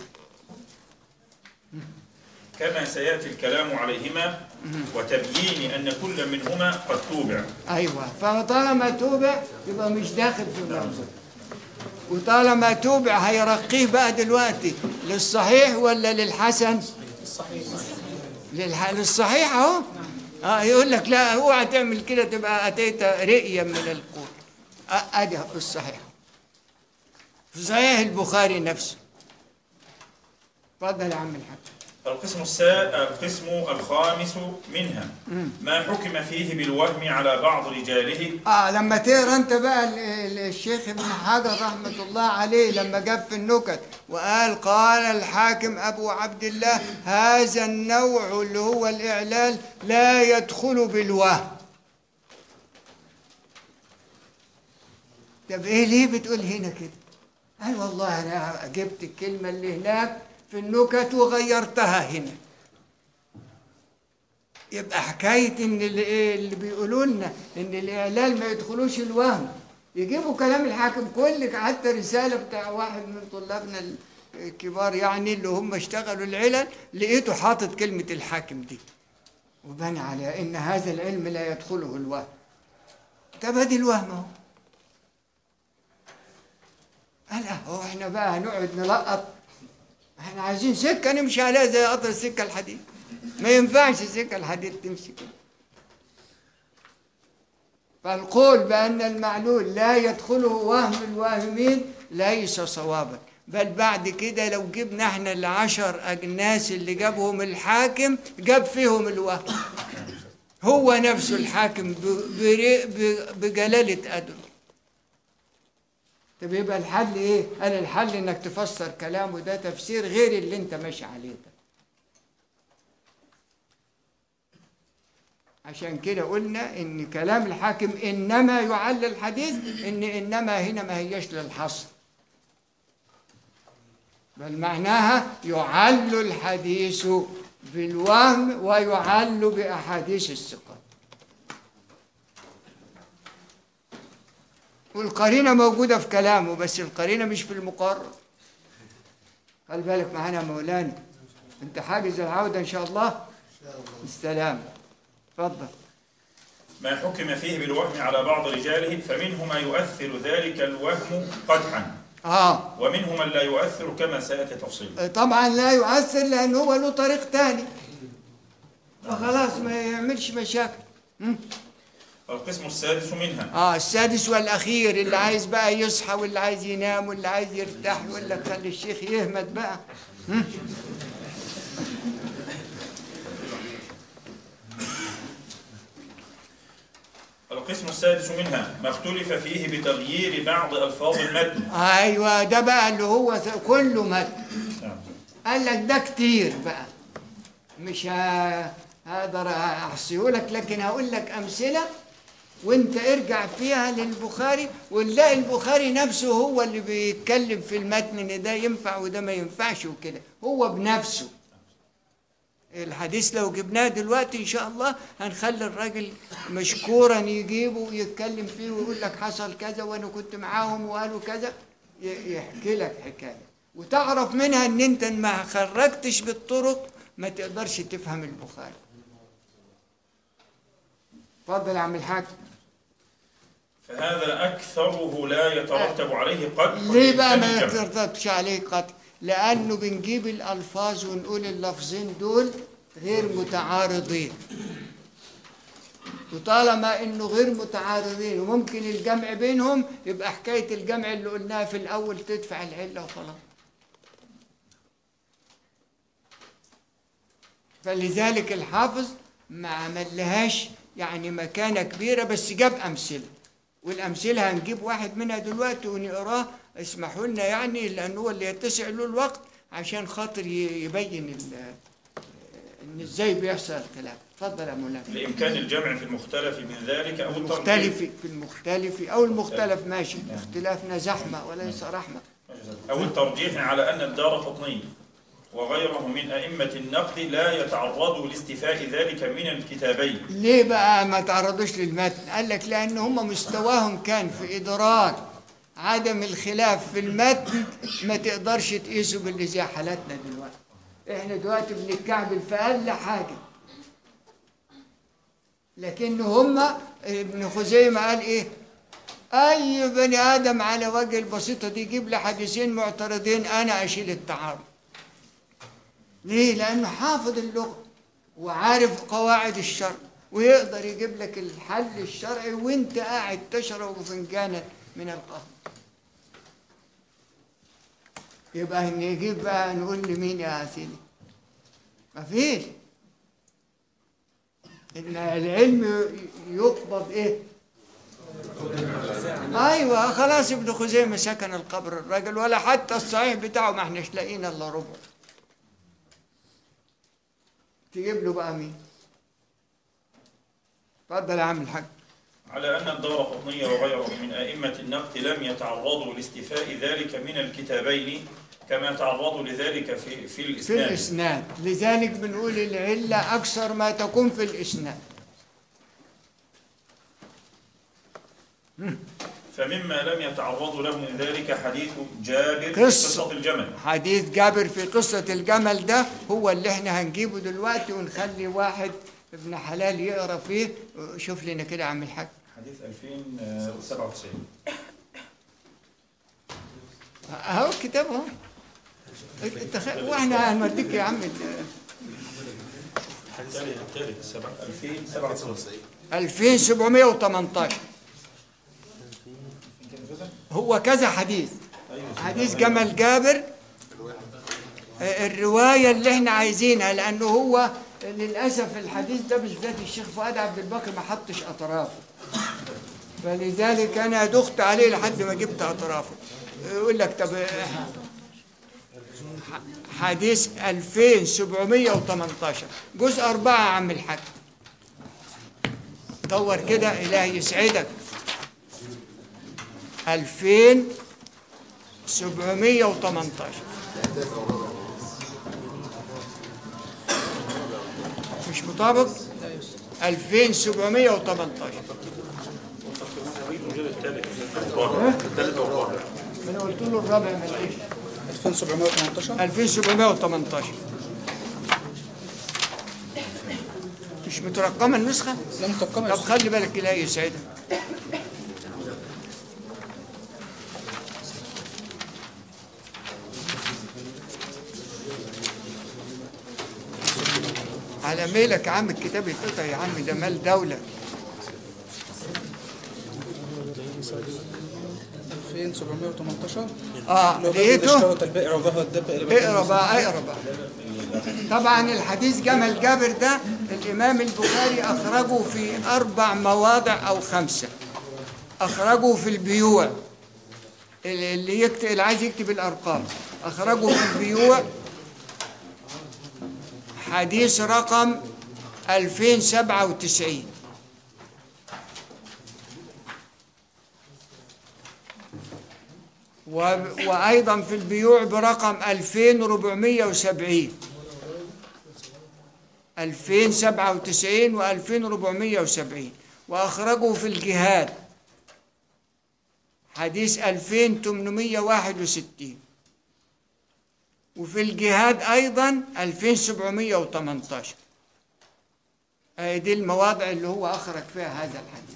كما سيأتي الكلام عليهما وتبيين أن كل منهما قد توبع ايوه فطالما توبع يبقى مش داخل في اللفظ وطالما توبع هيرقيه بقى دلوقتي للصحيح ولا للحسن؟ للح... للصحيح اهو اه يقول لك لا اوعى تعمل كده تبقى اتيت رئيا من القول آه، ادي في الصحيح في صحيح البخاري نفسه اتفضل يا عم الحاج القسم السا... القسم الخامس منها ما حكم فيه بالوهم على بعض رجاله اه لما تقرا انت بقى ال- ال- الشيخ ابن حجر رحمه الله عليه لما جاب في النكت وقال قال الحاكم ابو عبد الله هذا النوع اللي هو الاعلال لا يدخل بالوهم طب ايه ليه بتقول هنا كده قال والله انا جبت الكلمه اللي هناك في النكت وغيرتها هنا يبقى حكايه ان اللي, إيه اللي بيقولوا لنا ان الاعلال ما يدخلوش الوهم يجيبوا كلام الحاكم كل حتى رساله بتاع واحد من طلابنا الكبار يعني اللي هم اشتغلوا العلل لقيته حاطط كلمه الحاكم دي وبنى على ان هذا العلم لا يدخله الوهم طب ادي الوهم اهو قال اهو احنا بقى هنقعد نلقط احنا عايزين سكه نمشي عليها زي قطر السكه الحديد ما ينفعش السكه الحديد تمشي كده فالقول بأن المعلول لا يدخله وهم الواهمين ليس صوابا بل بعد كده لو جبنا احنا العشر أجناس اللي جابهم الحاكم جاب فيهم الوهم هو نفسه الحاكم ب- بري- ب- بجلالة أدب طب يبقى الحل ايه؟ قال الحل انك تفسر كلامه ده تفسير غير اللي انت ماشي عليه ده عشان كده قلنا ان كلام الحاكم انما يعل الحديث ان انما هنا ما هيش للحصر بل معناها يعل الحديث بالوهم ويعل باحاديث الثقه والقرينه موجوده في كلامه بس القرينه مش في المقرر خلي بالك معانا يا مولانا انت حاجز العوده ان شاء الله السلام اتفضل ما حكم فيه بالوهم على بعض رجاله فمنه ما يؤثر ذلك الوهم قدحا اه ومنه من لا يؤثر كما سيأتي تفصيله طبعا لا يؤثر لان هو له طريق تاني فخلاص ما يعملش مشاكل مم. القسم السادس منها اه السادس والاخير اللي عايز بقى يصحى واللي عايز ينام واللي عايز يرتاح يقول لك خلي الشيخ يهمد بقى مم. القسم السادس منها ما اختلف فيه بتغيير بعض ألفاظ المتن ايوه ده بقى اللي هو س- كله مد نعم. قال لك ده كتير بقى مش ه- هقدر احصيه لك لكن هقول لك امثله وانت ارجع فيها للبخاري ونلاقي البخاري نفسه هو اللي بيتكلم في المتن ان ده ينفع وده ما ينفعش وكده هو بنفسه الحديث لو جبناه دلوقتي ان شاء الله هنخلي الراجل مشكورا يجيبه ويتكلم فيه ويقول لك حصل كذا وانا كنت معاهم وقالوا كذا ي- يحكي لك حكايه وتعرف منها ان انت ما خرجتش بالطرق ما تقدرش تفهم البخاري اتفضل يا عم الحاج فهذا أكثره لا يترتب عليه قدح ليه بقى ما لسان الجمع. يترتبش عليه قتل لانه بنجيب الالفاظ ونقول اللفظين دول غير متعارضين وطالما انه غير متعارضين وممكن الجمع بينهم يبقى حكايه الجمع اللي قلناها في الاول تدفع العله وخلاص فلذلك الحافظ ما عملهاش يعني مكانه كبيره بس جاب امثله والامثله هنجيب واحد منها دلوقتي ونقراه اسمحوا لنا يعني لان هو اللي يتسع له الوقت عشان خاطر ي- يبين ال- ان ازاي بيحصل الكلام اتفضل يا مولانا لإمكان الجمع في المختلف من ذلك أو الترجيح المختلف في المختلف او المختلف ماشي اختلافنا زحمه وليس رحمه أو الترجيح على أن الدار قطني وغيره من أئمة النقد لا يتعرضوا لاستيفاء ذلك من الكتابين ليه بقى ما تعرضوش للمتن قال لك لان هم مستواهم كان في ادراك عدم الخلاف في المتن ما تقدرش تقيسه باللي زي حالاتنا دلوقتي احنا دلوقتي بنتكعبل في اقل حاجه لكن هم ابن خزيمه قال ايه اي بني ادم على وجه البسيطه دي يجيب لي حديثين معترضين انا اشيل التعارض ليه لانه حافظ اللغه وعارف قواعد الشرع ويقدر يجيب لك الحل الشرعي وانت قاعد تشرب فنجانا من القهوه يبقى نجيب بقى نقول لمين يا سيدي مفيش ان العلم يقبض ايه ايوه خلاص ابن خزيمه سكن القبر الراجل ولا حتى الصحيح بتاعه ما احناش لاقيين الا ربع تجيب له بقى مين اتفضل يا عم الحاج على أن الدار قطنية وغيره من أئمة النقد لم يتعرضوا لاستيفاء ذلك من الكتابين كما تعرضوا لذلك في في في الإسناد الإسناد لذلك بنقول العلة أكثر ما تكون في الإسناد فمما لم يتعرضوا له من ذلك حديث جابر في قصة. قصة الجمل حديث جابر في قصة الجمل ده هو اللي احنا هنجيبه دلوقتي ونخلي واحد ابن حلال يقرا فيه شوف لنا كده يا عم الحاج حديث 2097 اهو الكتاب اهو انت خ- واحنا هنوديك يا عم ال- الثالث الثالث السبع 2097 2718 هو كذا حديث حديث جمل جابر آه، الرواية اللي احنا عايزينها لأنه هو للأسف الحديث ده بالذات الشيخ فؤاد عبد الباقي ما حطش أطرافه فلذلك أنا دخت عليه لحد ما جبت أطرافه يقول لك طب آه، ح- حديث 2718 جزء أربعة يا عم الحاج دور كده إلهي يسعدك 2718 مش مطابق 2718 الثالث والرابع ما انا قلت له الرابع ما لقيش 2718 2718 مش مترقمه النسخه لم تقم طب خلي بالك إلهي يسعدك على ميلك يا عم الكتاب يتقطع يا عم ده مال دولة 2718 اه لقيته اشترط البائع وظهر الدب الى اقرا بقى اقرا بقى طبعا الحديث جمل جابر ده الامام البخاري اخرجه في اربع مواضع او خمسه اخرجه في البيوع اللي اللي يكتب اللي عايز يكتب الارقام اخرجه في البيوع حديث رقم 2097 و- وأيضا في البيوع برقم 2470 2097 و 2470 وأخرجوا في الجهاد حديث 2861 وفي الجهاد أيضا 2718 أهي دي المواضع اللي هو أخرج فيها هذا الحديث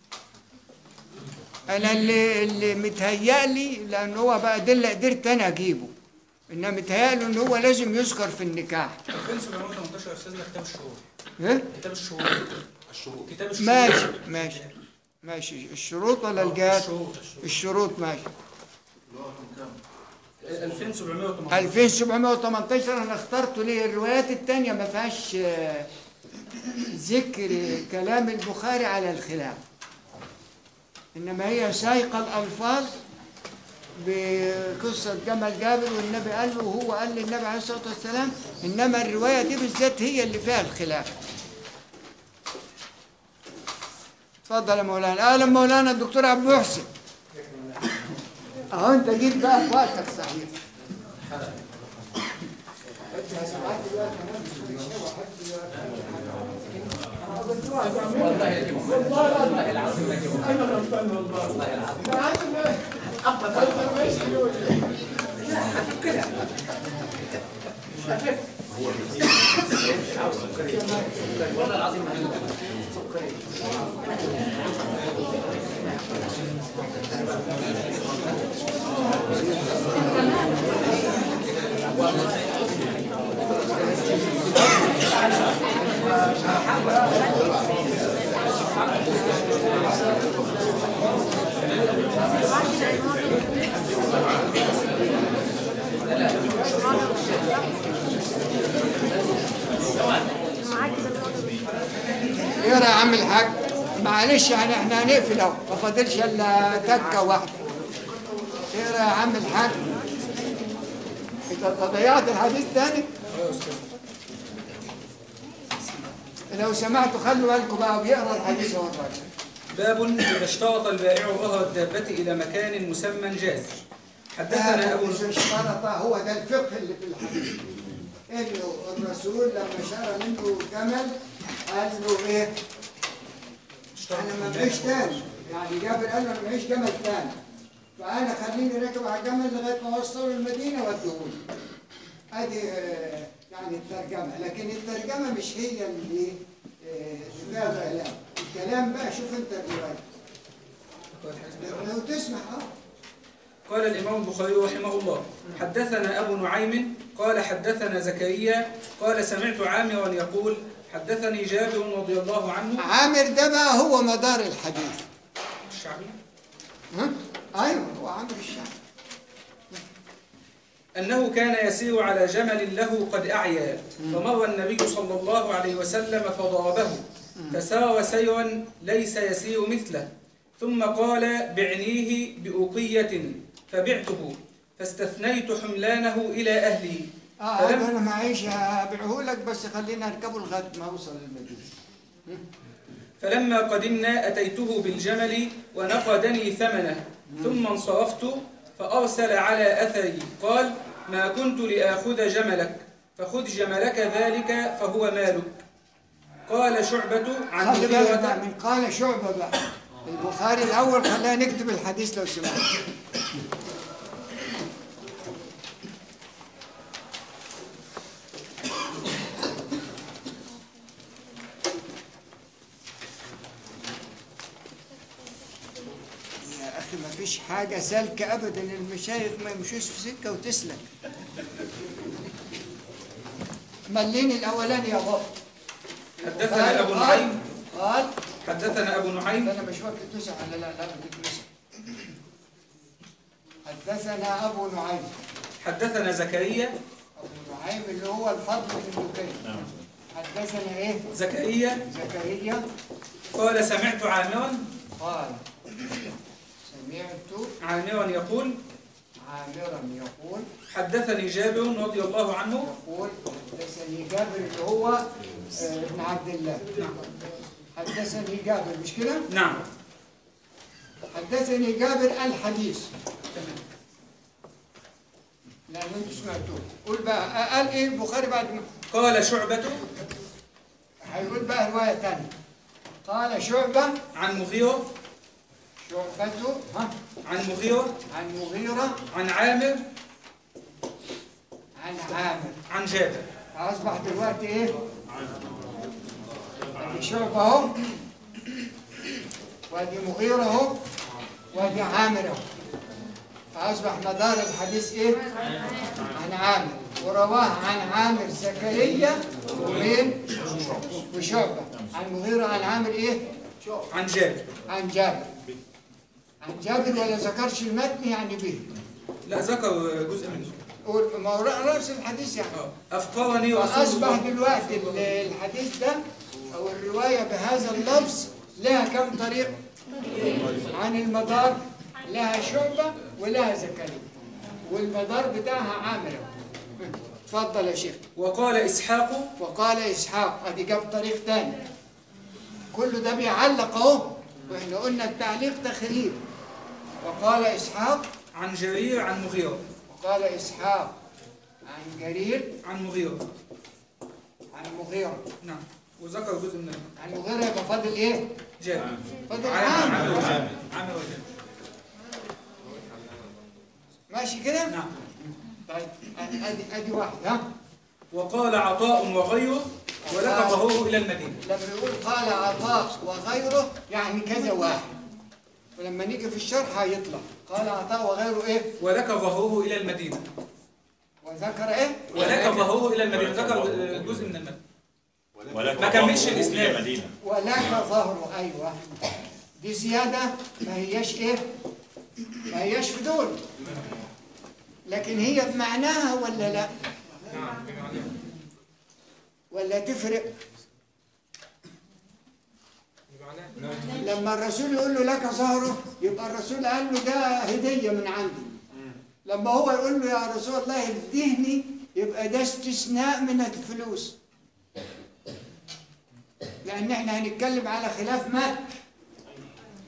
انا اللي اللي متهيألي لان هو بقى ده اللي قدرت انا اجيبه انما متهيألي ان هو لازم يذكر في النكاح 2718 يا استاذنا كتاب الشهور ايه كتاب الشهور الشروط كتاب الشهور ماشي ماشي ماشي الشروط ولا الجهاد الشهور الشروط ماشي 2718 2718 انا اخترته ليه الروايات التانية ما فيهاش آه، ذكر كلام البخاري على الخلاف انما هي سايقه الالفاظ بقصه جمل جابر والنبي قال له وهو قال للنبي عليه الصلاه والسلام انما الروايه دي بالذات هي اللي فيها الخلاف اتفضل يا مولانا اهلا مولانا الدكتور عبد المحسن اهو انت جيت بقى في وقتك صحيح اقرا يا عم الحاج معلش يعني احنا هنقفل اهو ما فاضلش الا تكه واحده اقرا يا عم الحاج انت أنت ضيعت الحديث تاني لو سمحتوا خلوا بالكم بقى بيقرا الحديث هو الراجل باب إذا اشترط البائع ظهر الدابة إلى مكان مسمى جاز حدثنا أبو إذا اشترط هو ده الفقه اللي في الحديث انه الرسول لما شرى منه جمل قال له ايه؟ انا ما معيش تاني يعني جابر قال له انا معيش جمل تاني فانا خليني راكب على الجمل لغايه ما اوصله المدينه واديهولي ادي آه، يعني الترجمه لكن الترجمه مش هي اللي آه، فيها الكلام الكلام بقى شوف انت الروايه لو تسمع اه قال الإمام البخاري رحمه الله حدثنا أبو نعيم قال حدثنا زكريا قال سمعت عامرا يقول حدثني جابر رضي الله عنه عامر ده بقى هو مدار الحديث الشعبي ها؟ ايوه هو عامر الشعب أنه كان يسير على جمل له قد أعيا فمر النبي صلى الله عليه وسلم فضربه فسار سيرا ليس يسير مثله ثم قال بعنيه بأوقية فبعته فاستثنيت حملانه إلى أهلي اه فلم- هذا انا معيش هبيعه لك بس خليني اركبه لغايه ما اوصل المدينه فلما قدمنا أتيته بالجمل ونقدني ثمنه ثم انصرفت فأرسل على أثري قال ما كنت لآخذ جملك فخذ جملك ذلك فهو مالك قال شعبة عن خلي بالك بقى مغيرة من قال شعبه بقى البخاري الاول خلينا نكتب الحديث لو سمحت يا اخي ما فيش حاجه سالكه ابدا المشايخ ما يمشوش في سكه وتسلك مليني الاولاني يا بابا حدثنا أبو قال- نعيم قال حدثنا أبو نعيم انا مش واكل تسع ولا لا لا بدك تسع حدثنا ابو نعيم حدثنا زكريا ابو نعيم اللي هو الفضل بن دكين حدثنا ايه زكريا زكريا قال سمعت عامرا قال سمعت عامرا يقول عامرا يقول حدثني جابر رضي الله عنه يقول حدثني جابر اللي هو آه، ابن عبد الله حدثني جابر مش كده نعم حدثني جابر الحديث لأن انتوا سمعتوه قول بقى قال ايه البخاري بعد ما قال شعبة هيقول بقى رواية تانية قال شعبة عن مغيرة شعبة ها عن مغيرة عن مغيرة عن عامر عن عامر عن جابر فأصبح دلوقتي ايه؟ ادي شعبة اهو وادي مغيرة اهو وادي عامر اهو فأصبح مدار الحديث ايه؟ عن عامر ورواه عن عامر زكريا ومين؟ وشعبة عن مغيرة عن عامر ايه؟ عن جابر عن جابر عن جابر ولا ذكرش المتن يعني به لا ذكر جزء منه قول- ما هو رأس الحديث يعني آه. أفقرني رسول فأصبح الله دلوقتي ال- الحديث ده أو الرواية بهذا اللفظ لها كم طريق عن المدار لها شعبة ولها زكريا والمدار بتاعها عامرة اتفضل يا شيخ وقال إسحاق وقال إسحاق أدي جاب طريق تاني كل ده بيعلق أهو وإحنا قلنا التعليق تخريب وقال إسحاق عن جرير عن مغيرة وقال إسحاق عن جرير عن مغيرة عن مغيرة نعم وذكر جزء منه عن مغيرة يبقى فاضل إيه؟ جابر فاضل عامر عامر وجابر عامر وجابر ماشي كده؟ نعم طيب ادي ادي واحد ها وقال عطاء وغيره ولك ظهوره إلى المدينة لما يقول قال عطاء وغيره يعني كذا واحد ولما نيجي في الشرح هيطلع قال عطاء وغيره ايه؟ ولك ظهوره إلى المدينة وذكر ايه؟ ولك ظهوره إلى المدينة ذكر جزء من المدينة ولك ما كملش ظهره الإسناد. إلى مدينة ولك ظهره ايوه دي زياده ما هياش ايه؟ ما هياش في دول لكن هي بمعناها ولا لا؟ ولا تفرق؟ لما الرسول يقول له لك ظهره يبقى الرسول قال له ده هدية من عندي لما هو يقول له يا رسول الله اديني يبقى ده استثناء من الفلوس لأن احنا هنتكلم على خلاف مات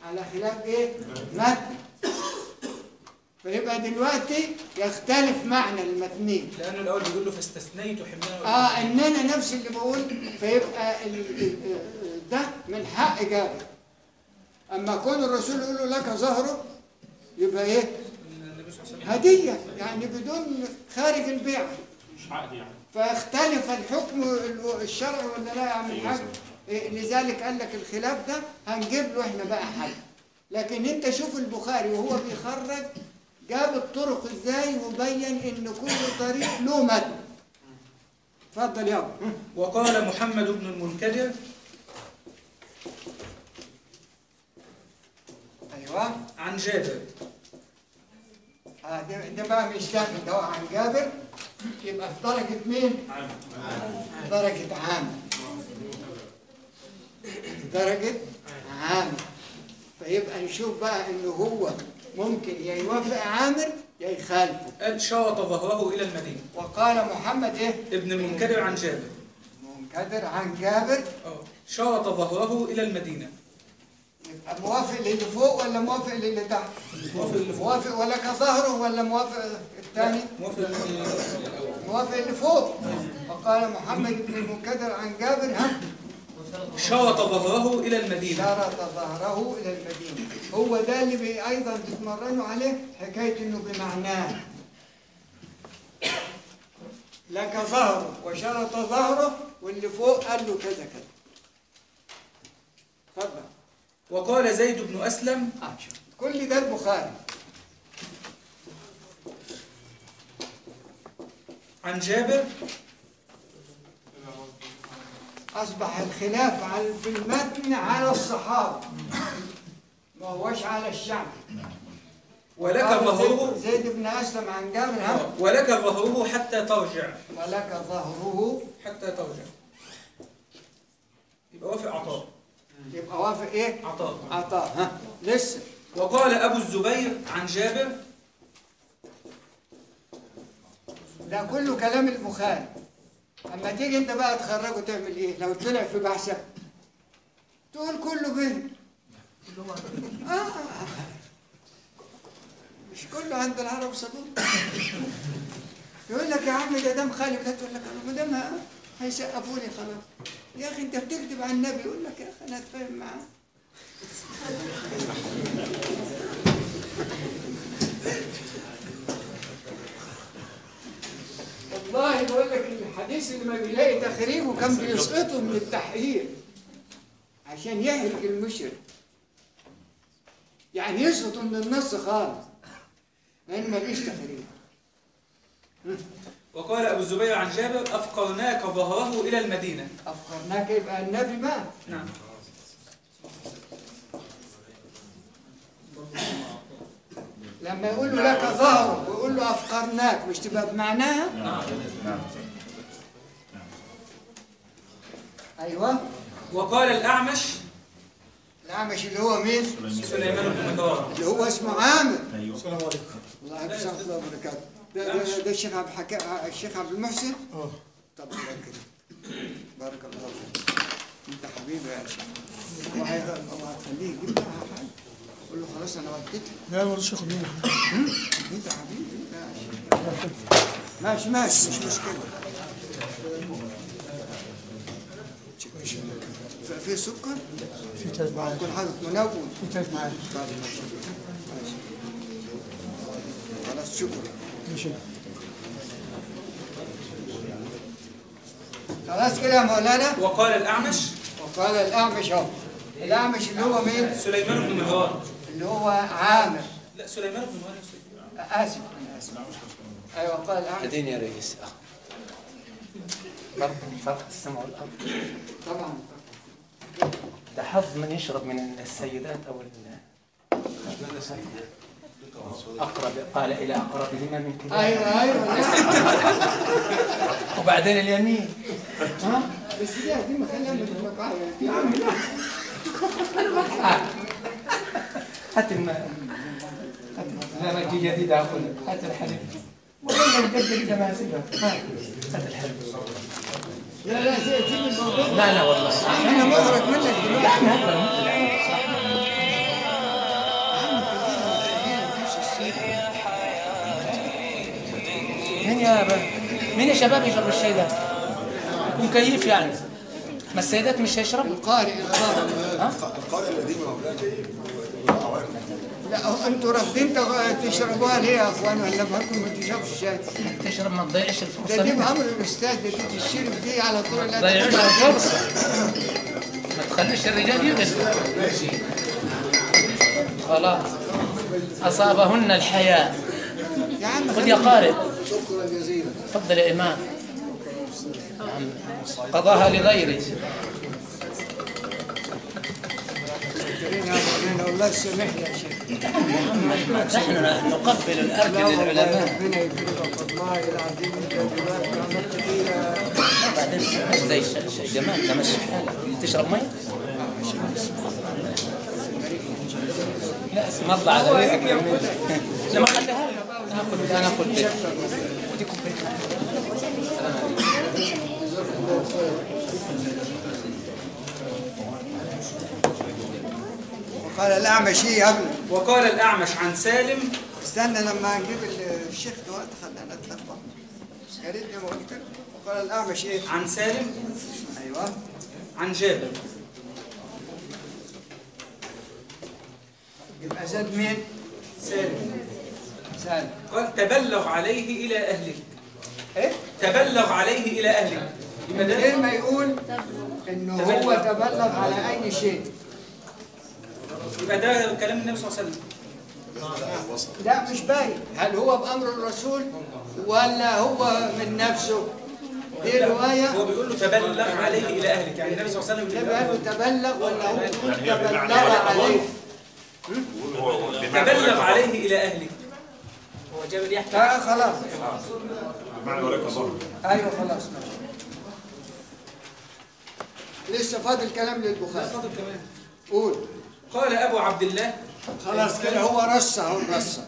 على خلاف ايه متن فيبقى دلوقتي يختلف معنى المتنين لانه الاول بيقول له فاستثنيت حملان اه ان انا نفس اللي بقول فيبقى ال- ال- ده من حق جابر اما كون الرسول يقول له لك ظهره يبقى ايه النبي صلى الله عليه وسلم هديه يعني بدون خارج البيع مش عقد يعني فاختلف الحكم ال- الشرعي ولا لا يا عم الحاج إيه، لذلك قال لك الخلاف ده هنجيب له احنا بقى حل لكن انت شوف البخاري وهو بيخرج جاب الطرق ازاي وبين ان كل طريق له مد اتفضل يابا وقال محمد بن المنكدر ايوه عن جابر آه ده, ده بقى مش جابر ده هو عن جابر يبقى في درجة مين؟ في درجة عام في درجة عام فيبقى نشوف بقى انه هو ممكن يا يوافق عامر يا يخالفه قال شاط ظهره الى المدينه وقال محمد ايه؟ ابن المنكدر عن جابر منكدر عن جابر اه شاط ظهره الى المدينه يبقى موافق للي فوق ولا موافق للي تحت؟ موافق اللي فوق موافق ولا كظهره ولا موافق الثاني؟ موافق اللي- موافق اللي فوق وقال محمد بن المنكدر عن جابر ها شاط ظهره الى المدينه شرط ظهره الى المدينه هو ده اللي بي ايضا تتمرنوا عليه حكايه انه بمعناه لك ظهره وشرط ظهره واللي فوق قال له كذا كذا اتفضل وقال زيد بن اسلم آه، شوف. كل ده البخاري عن جابر اصبح الخلاف على في المتن على الصحابه ما هوش على الشعب ولك قال ظهره زيد, زيد بن اسلم عن جابر ها ولك ظهره حتى ترجع ولك ظهره حتى ترجع يبقى وافق عطاء يبقى وافق ايه عطاء عطاء ها لسه وقال ابو الزبير عن جابر ده كله كلام البخاري اما تيجي انت بقى تخرجه تعمل ايه لو طلع في بحثك تقول كله بنت آه. مش كله عند العرب صابون يقول لك يا عم ده دم خالي لا تقول لك انا ما دام ه- هيسقفوا لي خلاص يا اخي انت بتكذب على النبي يقول لك يا اخي انا اتفاهم معاه والله بقول لك الحديث اللي ما بيلاقي تخريجه كان بيسقطه من التحقيق عشان يهلك المشرك يعني يسقطه من النص خالص لان ما فيش تخريج وقال ابو الزبير عن جابر افقرناك ظهره الى المدينه افكرناك يبقى النبي بقى نعم لما يقول له لك ظهره ويقول له افقرناك مش تبقى بمعناها نعم ايوه وقال الاعمش الاعمش اللي هو مين سليمان بن مهران اللي هو اسمه عامر ايوه السلام عليكم الله يحفظه الله وبركاته ده, ده, ده الشيخ عبد الحكا الشيخ عبد المحسن اه طب الله كده بارك الله فيك انت حبيبي يا شيخ الله هي- الله هتخليه يجيب لها حاجه قول له خلاص انا وديتها لا ما رضيتش اخد منه انت حبيبي ماشي ماشي ماشي مش مشكله ف- في سكر في تلات معايا كل حاجه منون في تلات معايا طيب ماشي ماشي خلاص شكرا ماشي خلاص كده يا مولانا وقال الاعمش وقال الاعمش اهو الاعمش اللي هو مين سليمان بن مهران اللي هو عامر لا سليمان بن مهران يا سيدي. اسف انا اسف ايوه قال الاعمش بعدين يا رئيس آه. فرق فرق السماء والارض طبعا ده حظ من يشرب من السيدات او ال- اقرب قال الى اقربهما من كده ايوه ايوه نعم. وبعدين اليمين ها بس دي دي ما خليها من المقايا يا عم لا هات الم هات لا ما تجي جديدة اخذها هات الحليب والله نقدر كده ما اسيبها هات هات الحليب لا لا سيب سيب الموضوع لا لا والله انا مغرق منك دلوقتي يعني هات مين يا با مين يا شباب يشرب الشاي ده يكون كيف يعني ما السيدات مش هيشربوا القارئ القارئ ها القارئ القديم يا مولانا لا هو انتوا رافضين تغ- تشربوها ليه يا اخوان ولا بهاكم ما تشربش الشاي تشرب ما تضيعش ده الفرصه دي دي بأمر الأستاذ ده دي تشرب دي على طول ما لا تضيعوش تاخدها الفرصه ما تخليش الرجال يغسلوا خلاص اصابهن الحياء يا عم خذ يا قارئ شكرا جزيلا تفضل يا امام نعم. قضاها لغيره خلينا يا مولانا والله سامح لي يا شيخ نحن نقبل الارض لا والله للعلماء ربنا يكرمك والله العظيم انت دلوقتي عملت فيها بعدين مش زي ش- ش- جمال تمشي حالك تشرب مي لا اسم الله على ريقك يا ابني لما خليها لي انا اخذ انا اخذ دي ودي كوبايه السلام عليكم وقال الأعمش إيه يا ابني وقال الأعمش عن سالم استنى لما نجيب الشيخ دلوقتي خلينا نتلخبط يا ريتني ما قلت وقال الأعمش إيه عن سالم أيوه عن جابر يبقى زاد مين؟ سالم سالم قال تبلغ عليه إلى أهلك إيه؟ تبلغ عليه إلى أهلك يبقى من ده غير ما يقول إنه هو تبلغ على أي شيء يبقى ده كلام النبي صلى الله عليه وسلم لا مش باين هل هو بأمر الرسول ولا هو من نفسه دي رواية هو بيقول له تبلغ عليه إلى أهلك يعني النبي صلى الله عليه وسلم يبقى بيقول له تبلغ ولا هو يقول يعني هي بمعنى تبلغ ولا عليه هو بمعنى تبلغ ولك عليه إلى أهلك هو جابر يحكي لا خلاص بمعنى ولك الله ايوه خلاص ماشي لسه فاضل كلام للبخاري فاضل كمان قول قال أبو عبد الله خلاص كده هو رصه اهو الرصه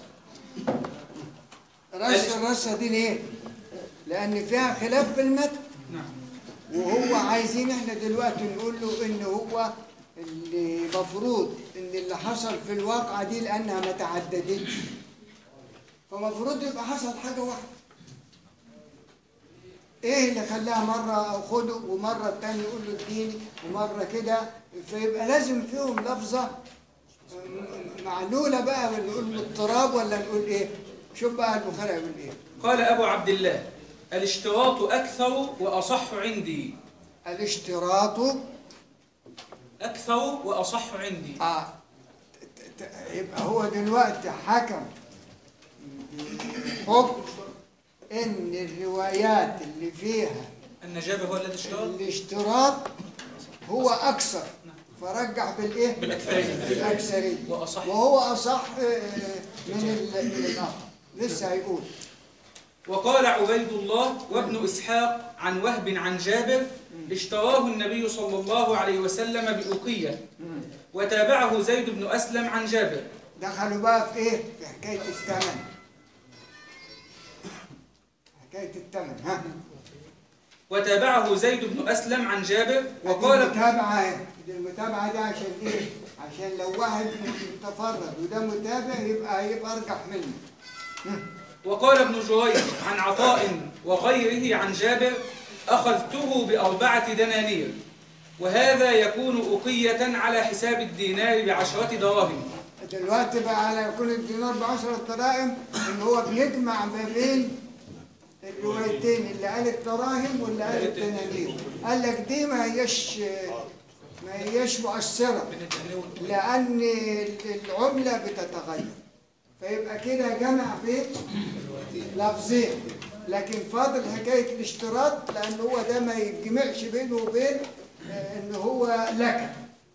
رص الرصه دي ليه؟ لان فيها خلاف في المتن نعم وهو عايزين احنا دلوقتي نقول له ان هو اللي مفروض ان اللي حصل في الواقعه دي لانها ما تعددتش فمفروض يبقى حصل حاجه واحده ايه اللي خلاها مره خده ومره التانية يقول له اديني ومره كده فيبقى لازم فيهم لفظه م- معلوله بقى ولا نقول اضطراب ولا نقول ايه شوف بقى البخاري يقول ايه قال أبو عبد الله الاشتراط أكثر وأصح عندي الاشتراط أكثر وأصح عندي اه ت- ت- يبقى هو دلوقتي حكم حكم ان الروايات اللي فيها أن جابر هو الذي اشترط الاشتراط هو اكثر فرجع بالايه بالأكثرية بالاكثريه وأصح. وهو اصح آه، من ال- من الاخر لسه هيقول وقال عبيد الله وابن إسحاق عن وهب عن جابر اشتراه النبي صلى الله عليه وسلم بأقية وتابعه زيد بن أسلم عن جابر دخلوا بقى في ايه في حكايه الثمن حكايه الثمن ها وتابعه زيد بن أسلم عن جابر وقال وقال المتابعة دي المتابعة دي عشان ايه؟ عشان لو واحد متفرد وده متابع يبقى هيبقى ارجح منه. وقال ابن جريج عن عطاء وغيره عن جابر أخذته بأربعة دنانير وهذا يكون أقية على حساب الدينار بعشرة دراهم دلوقتي بقى على كل الدينار ب 10 دراهم ان هو بيجمع ما بين الروايتين اللي قال الدراهم واللي قال الدنانير. قال لك دي ما هيش ما هيش مؤثرة لأن العملة بتتغير. فيبقى كده جمع بين لفظين لكن فاضل حكاية الاشتراط لأن هو ده ما يتجمعش بينه وبين آه، إن هو لك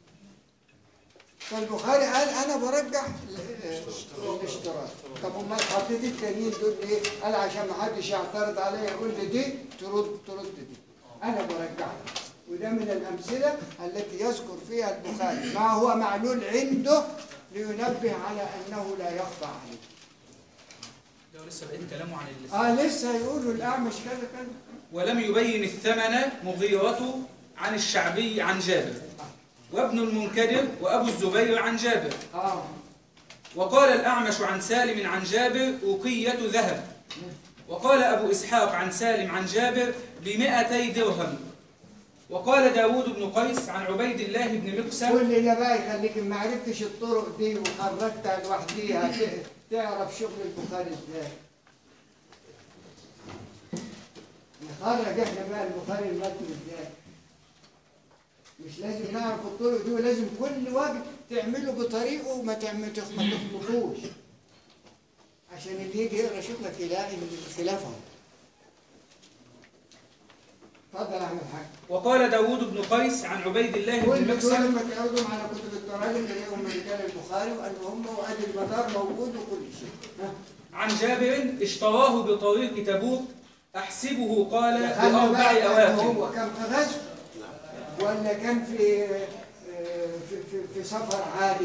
فالبخاري قال أنا برجح ال- آه، الاشتراط طب أمال حطيت التانيين دول ليه؟ قال عشان ما حدش يعترض عليا يقول لي دي ترد ترد دي أنا برجحها وده من الأمثلة التي يذكر فيها البخاري ما هو معلول عنده لينبه على أنه لا يخفى عليه ده لسه بقيت كلامه عن اللسان اه لسه هيقولوا الاعمش كذا كذا ولم يبين الثمن مغيرة عن الشعبي عن جابر وابن المنكدر وأبو الزبير عن جابر اه وقال الأعمش عن سالم عن جابر أوقية ذهب وقال أبو إسحاق عن سالم عن جابر بمئتي درهم وقال داود بن قيس عن عبيد الله بن مقسم كل ده بقى يخليك ما عرفتش الطرق دي وخرجتها لوحديها ت- تعرف شغل البخاري ازاي نخرج احنا بقى البخاري المتن ازاي مش لازم نعرف الطرق دي ولازم كل وقت تعمله بطريقه وما تعمل ما تخلطوش عشان اللي يجي يقرا شغلك يلاقي خلافه اتفضل يا احمد حاج وقال داود بن قيس عن عبيد الله بن كل دول مقسم لما تقعدوا على كتب التراجم تلاقيهم من رجال البخاري وقال هم وادي المدار موجود وكل شيء ها. عن جابر اشتراه بطريق تبوك أحسبه قال دخلنا بأربع بقى كان أواخر هو كان في غزو ولا كان في في في, في سفر عادي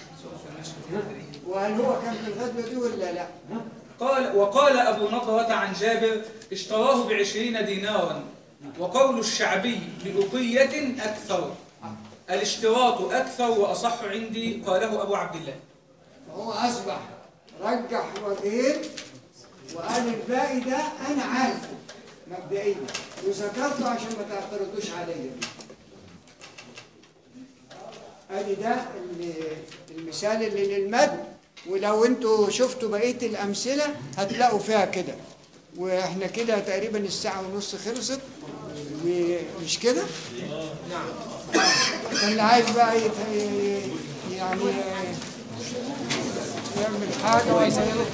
وهل هو كان في الغزوه دي ولا لا؟ ها؟ قال وقال أبو نضرة عن جابر اشتراه بعشرين دينارا وقول الشعبي بأقية أكثر الاشتراط أكثر وأصح عندي قاله أبو عبد الله فهو اصبح رجح وجهين وقال الباقي ده انا عارفه مبدئيا وذكرته عشان ما تعترضوش عليا ادي ده ال- المثال اللي للمد ولو انتوا شفتوا بقيه الامثله هتلاقوا فيها كده واحنا كده تقريبا الساعه ونص خلصت مش كده؟ نعم اللي عايز بقى يت- يعني يعمل حاجه ولا يروح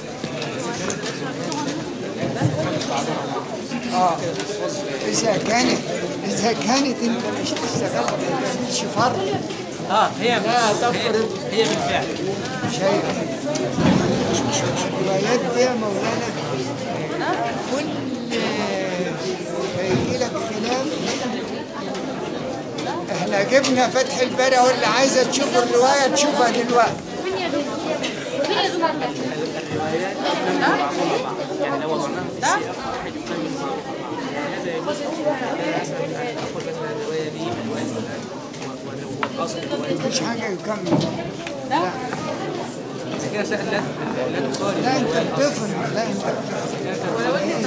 اه اذا كانت اذا كانت انت مش تشتغل ما تعملش فرق اه هي لا تفرض هي بالفعل شيء الروايات دي يا مولانا كل ما يجي لك خلاف احنا جبنا فتح الباري واللي عايزه تشوف الروايه تشوفها دلوقتي فين يا دكتور؟ فين يا دكتور؟ يعني لو وضعناها في السياق واحد يكمل مع هذا يجوز اخذ مثلا الروايه دي والاصل مفيش حاجه يكمل لا اذا كانت لا لا لا تصاري لا انت بتفرق لا انت بتفرق ولو انت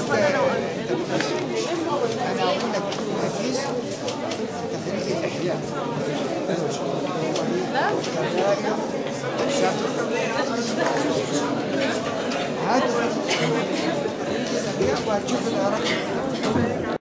انا اقول لك حديث تخريج الاحياء هات وهتشوف العراق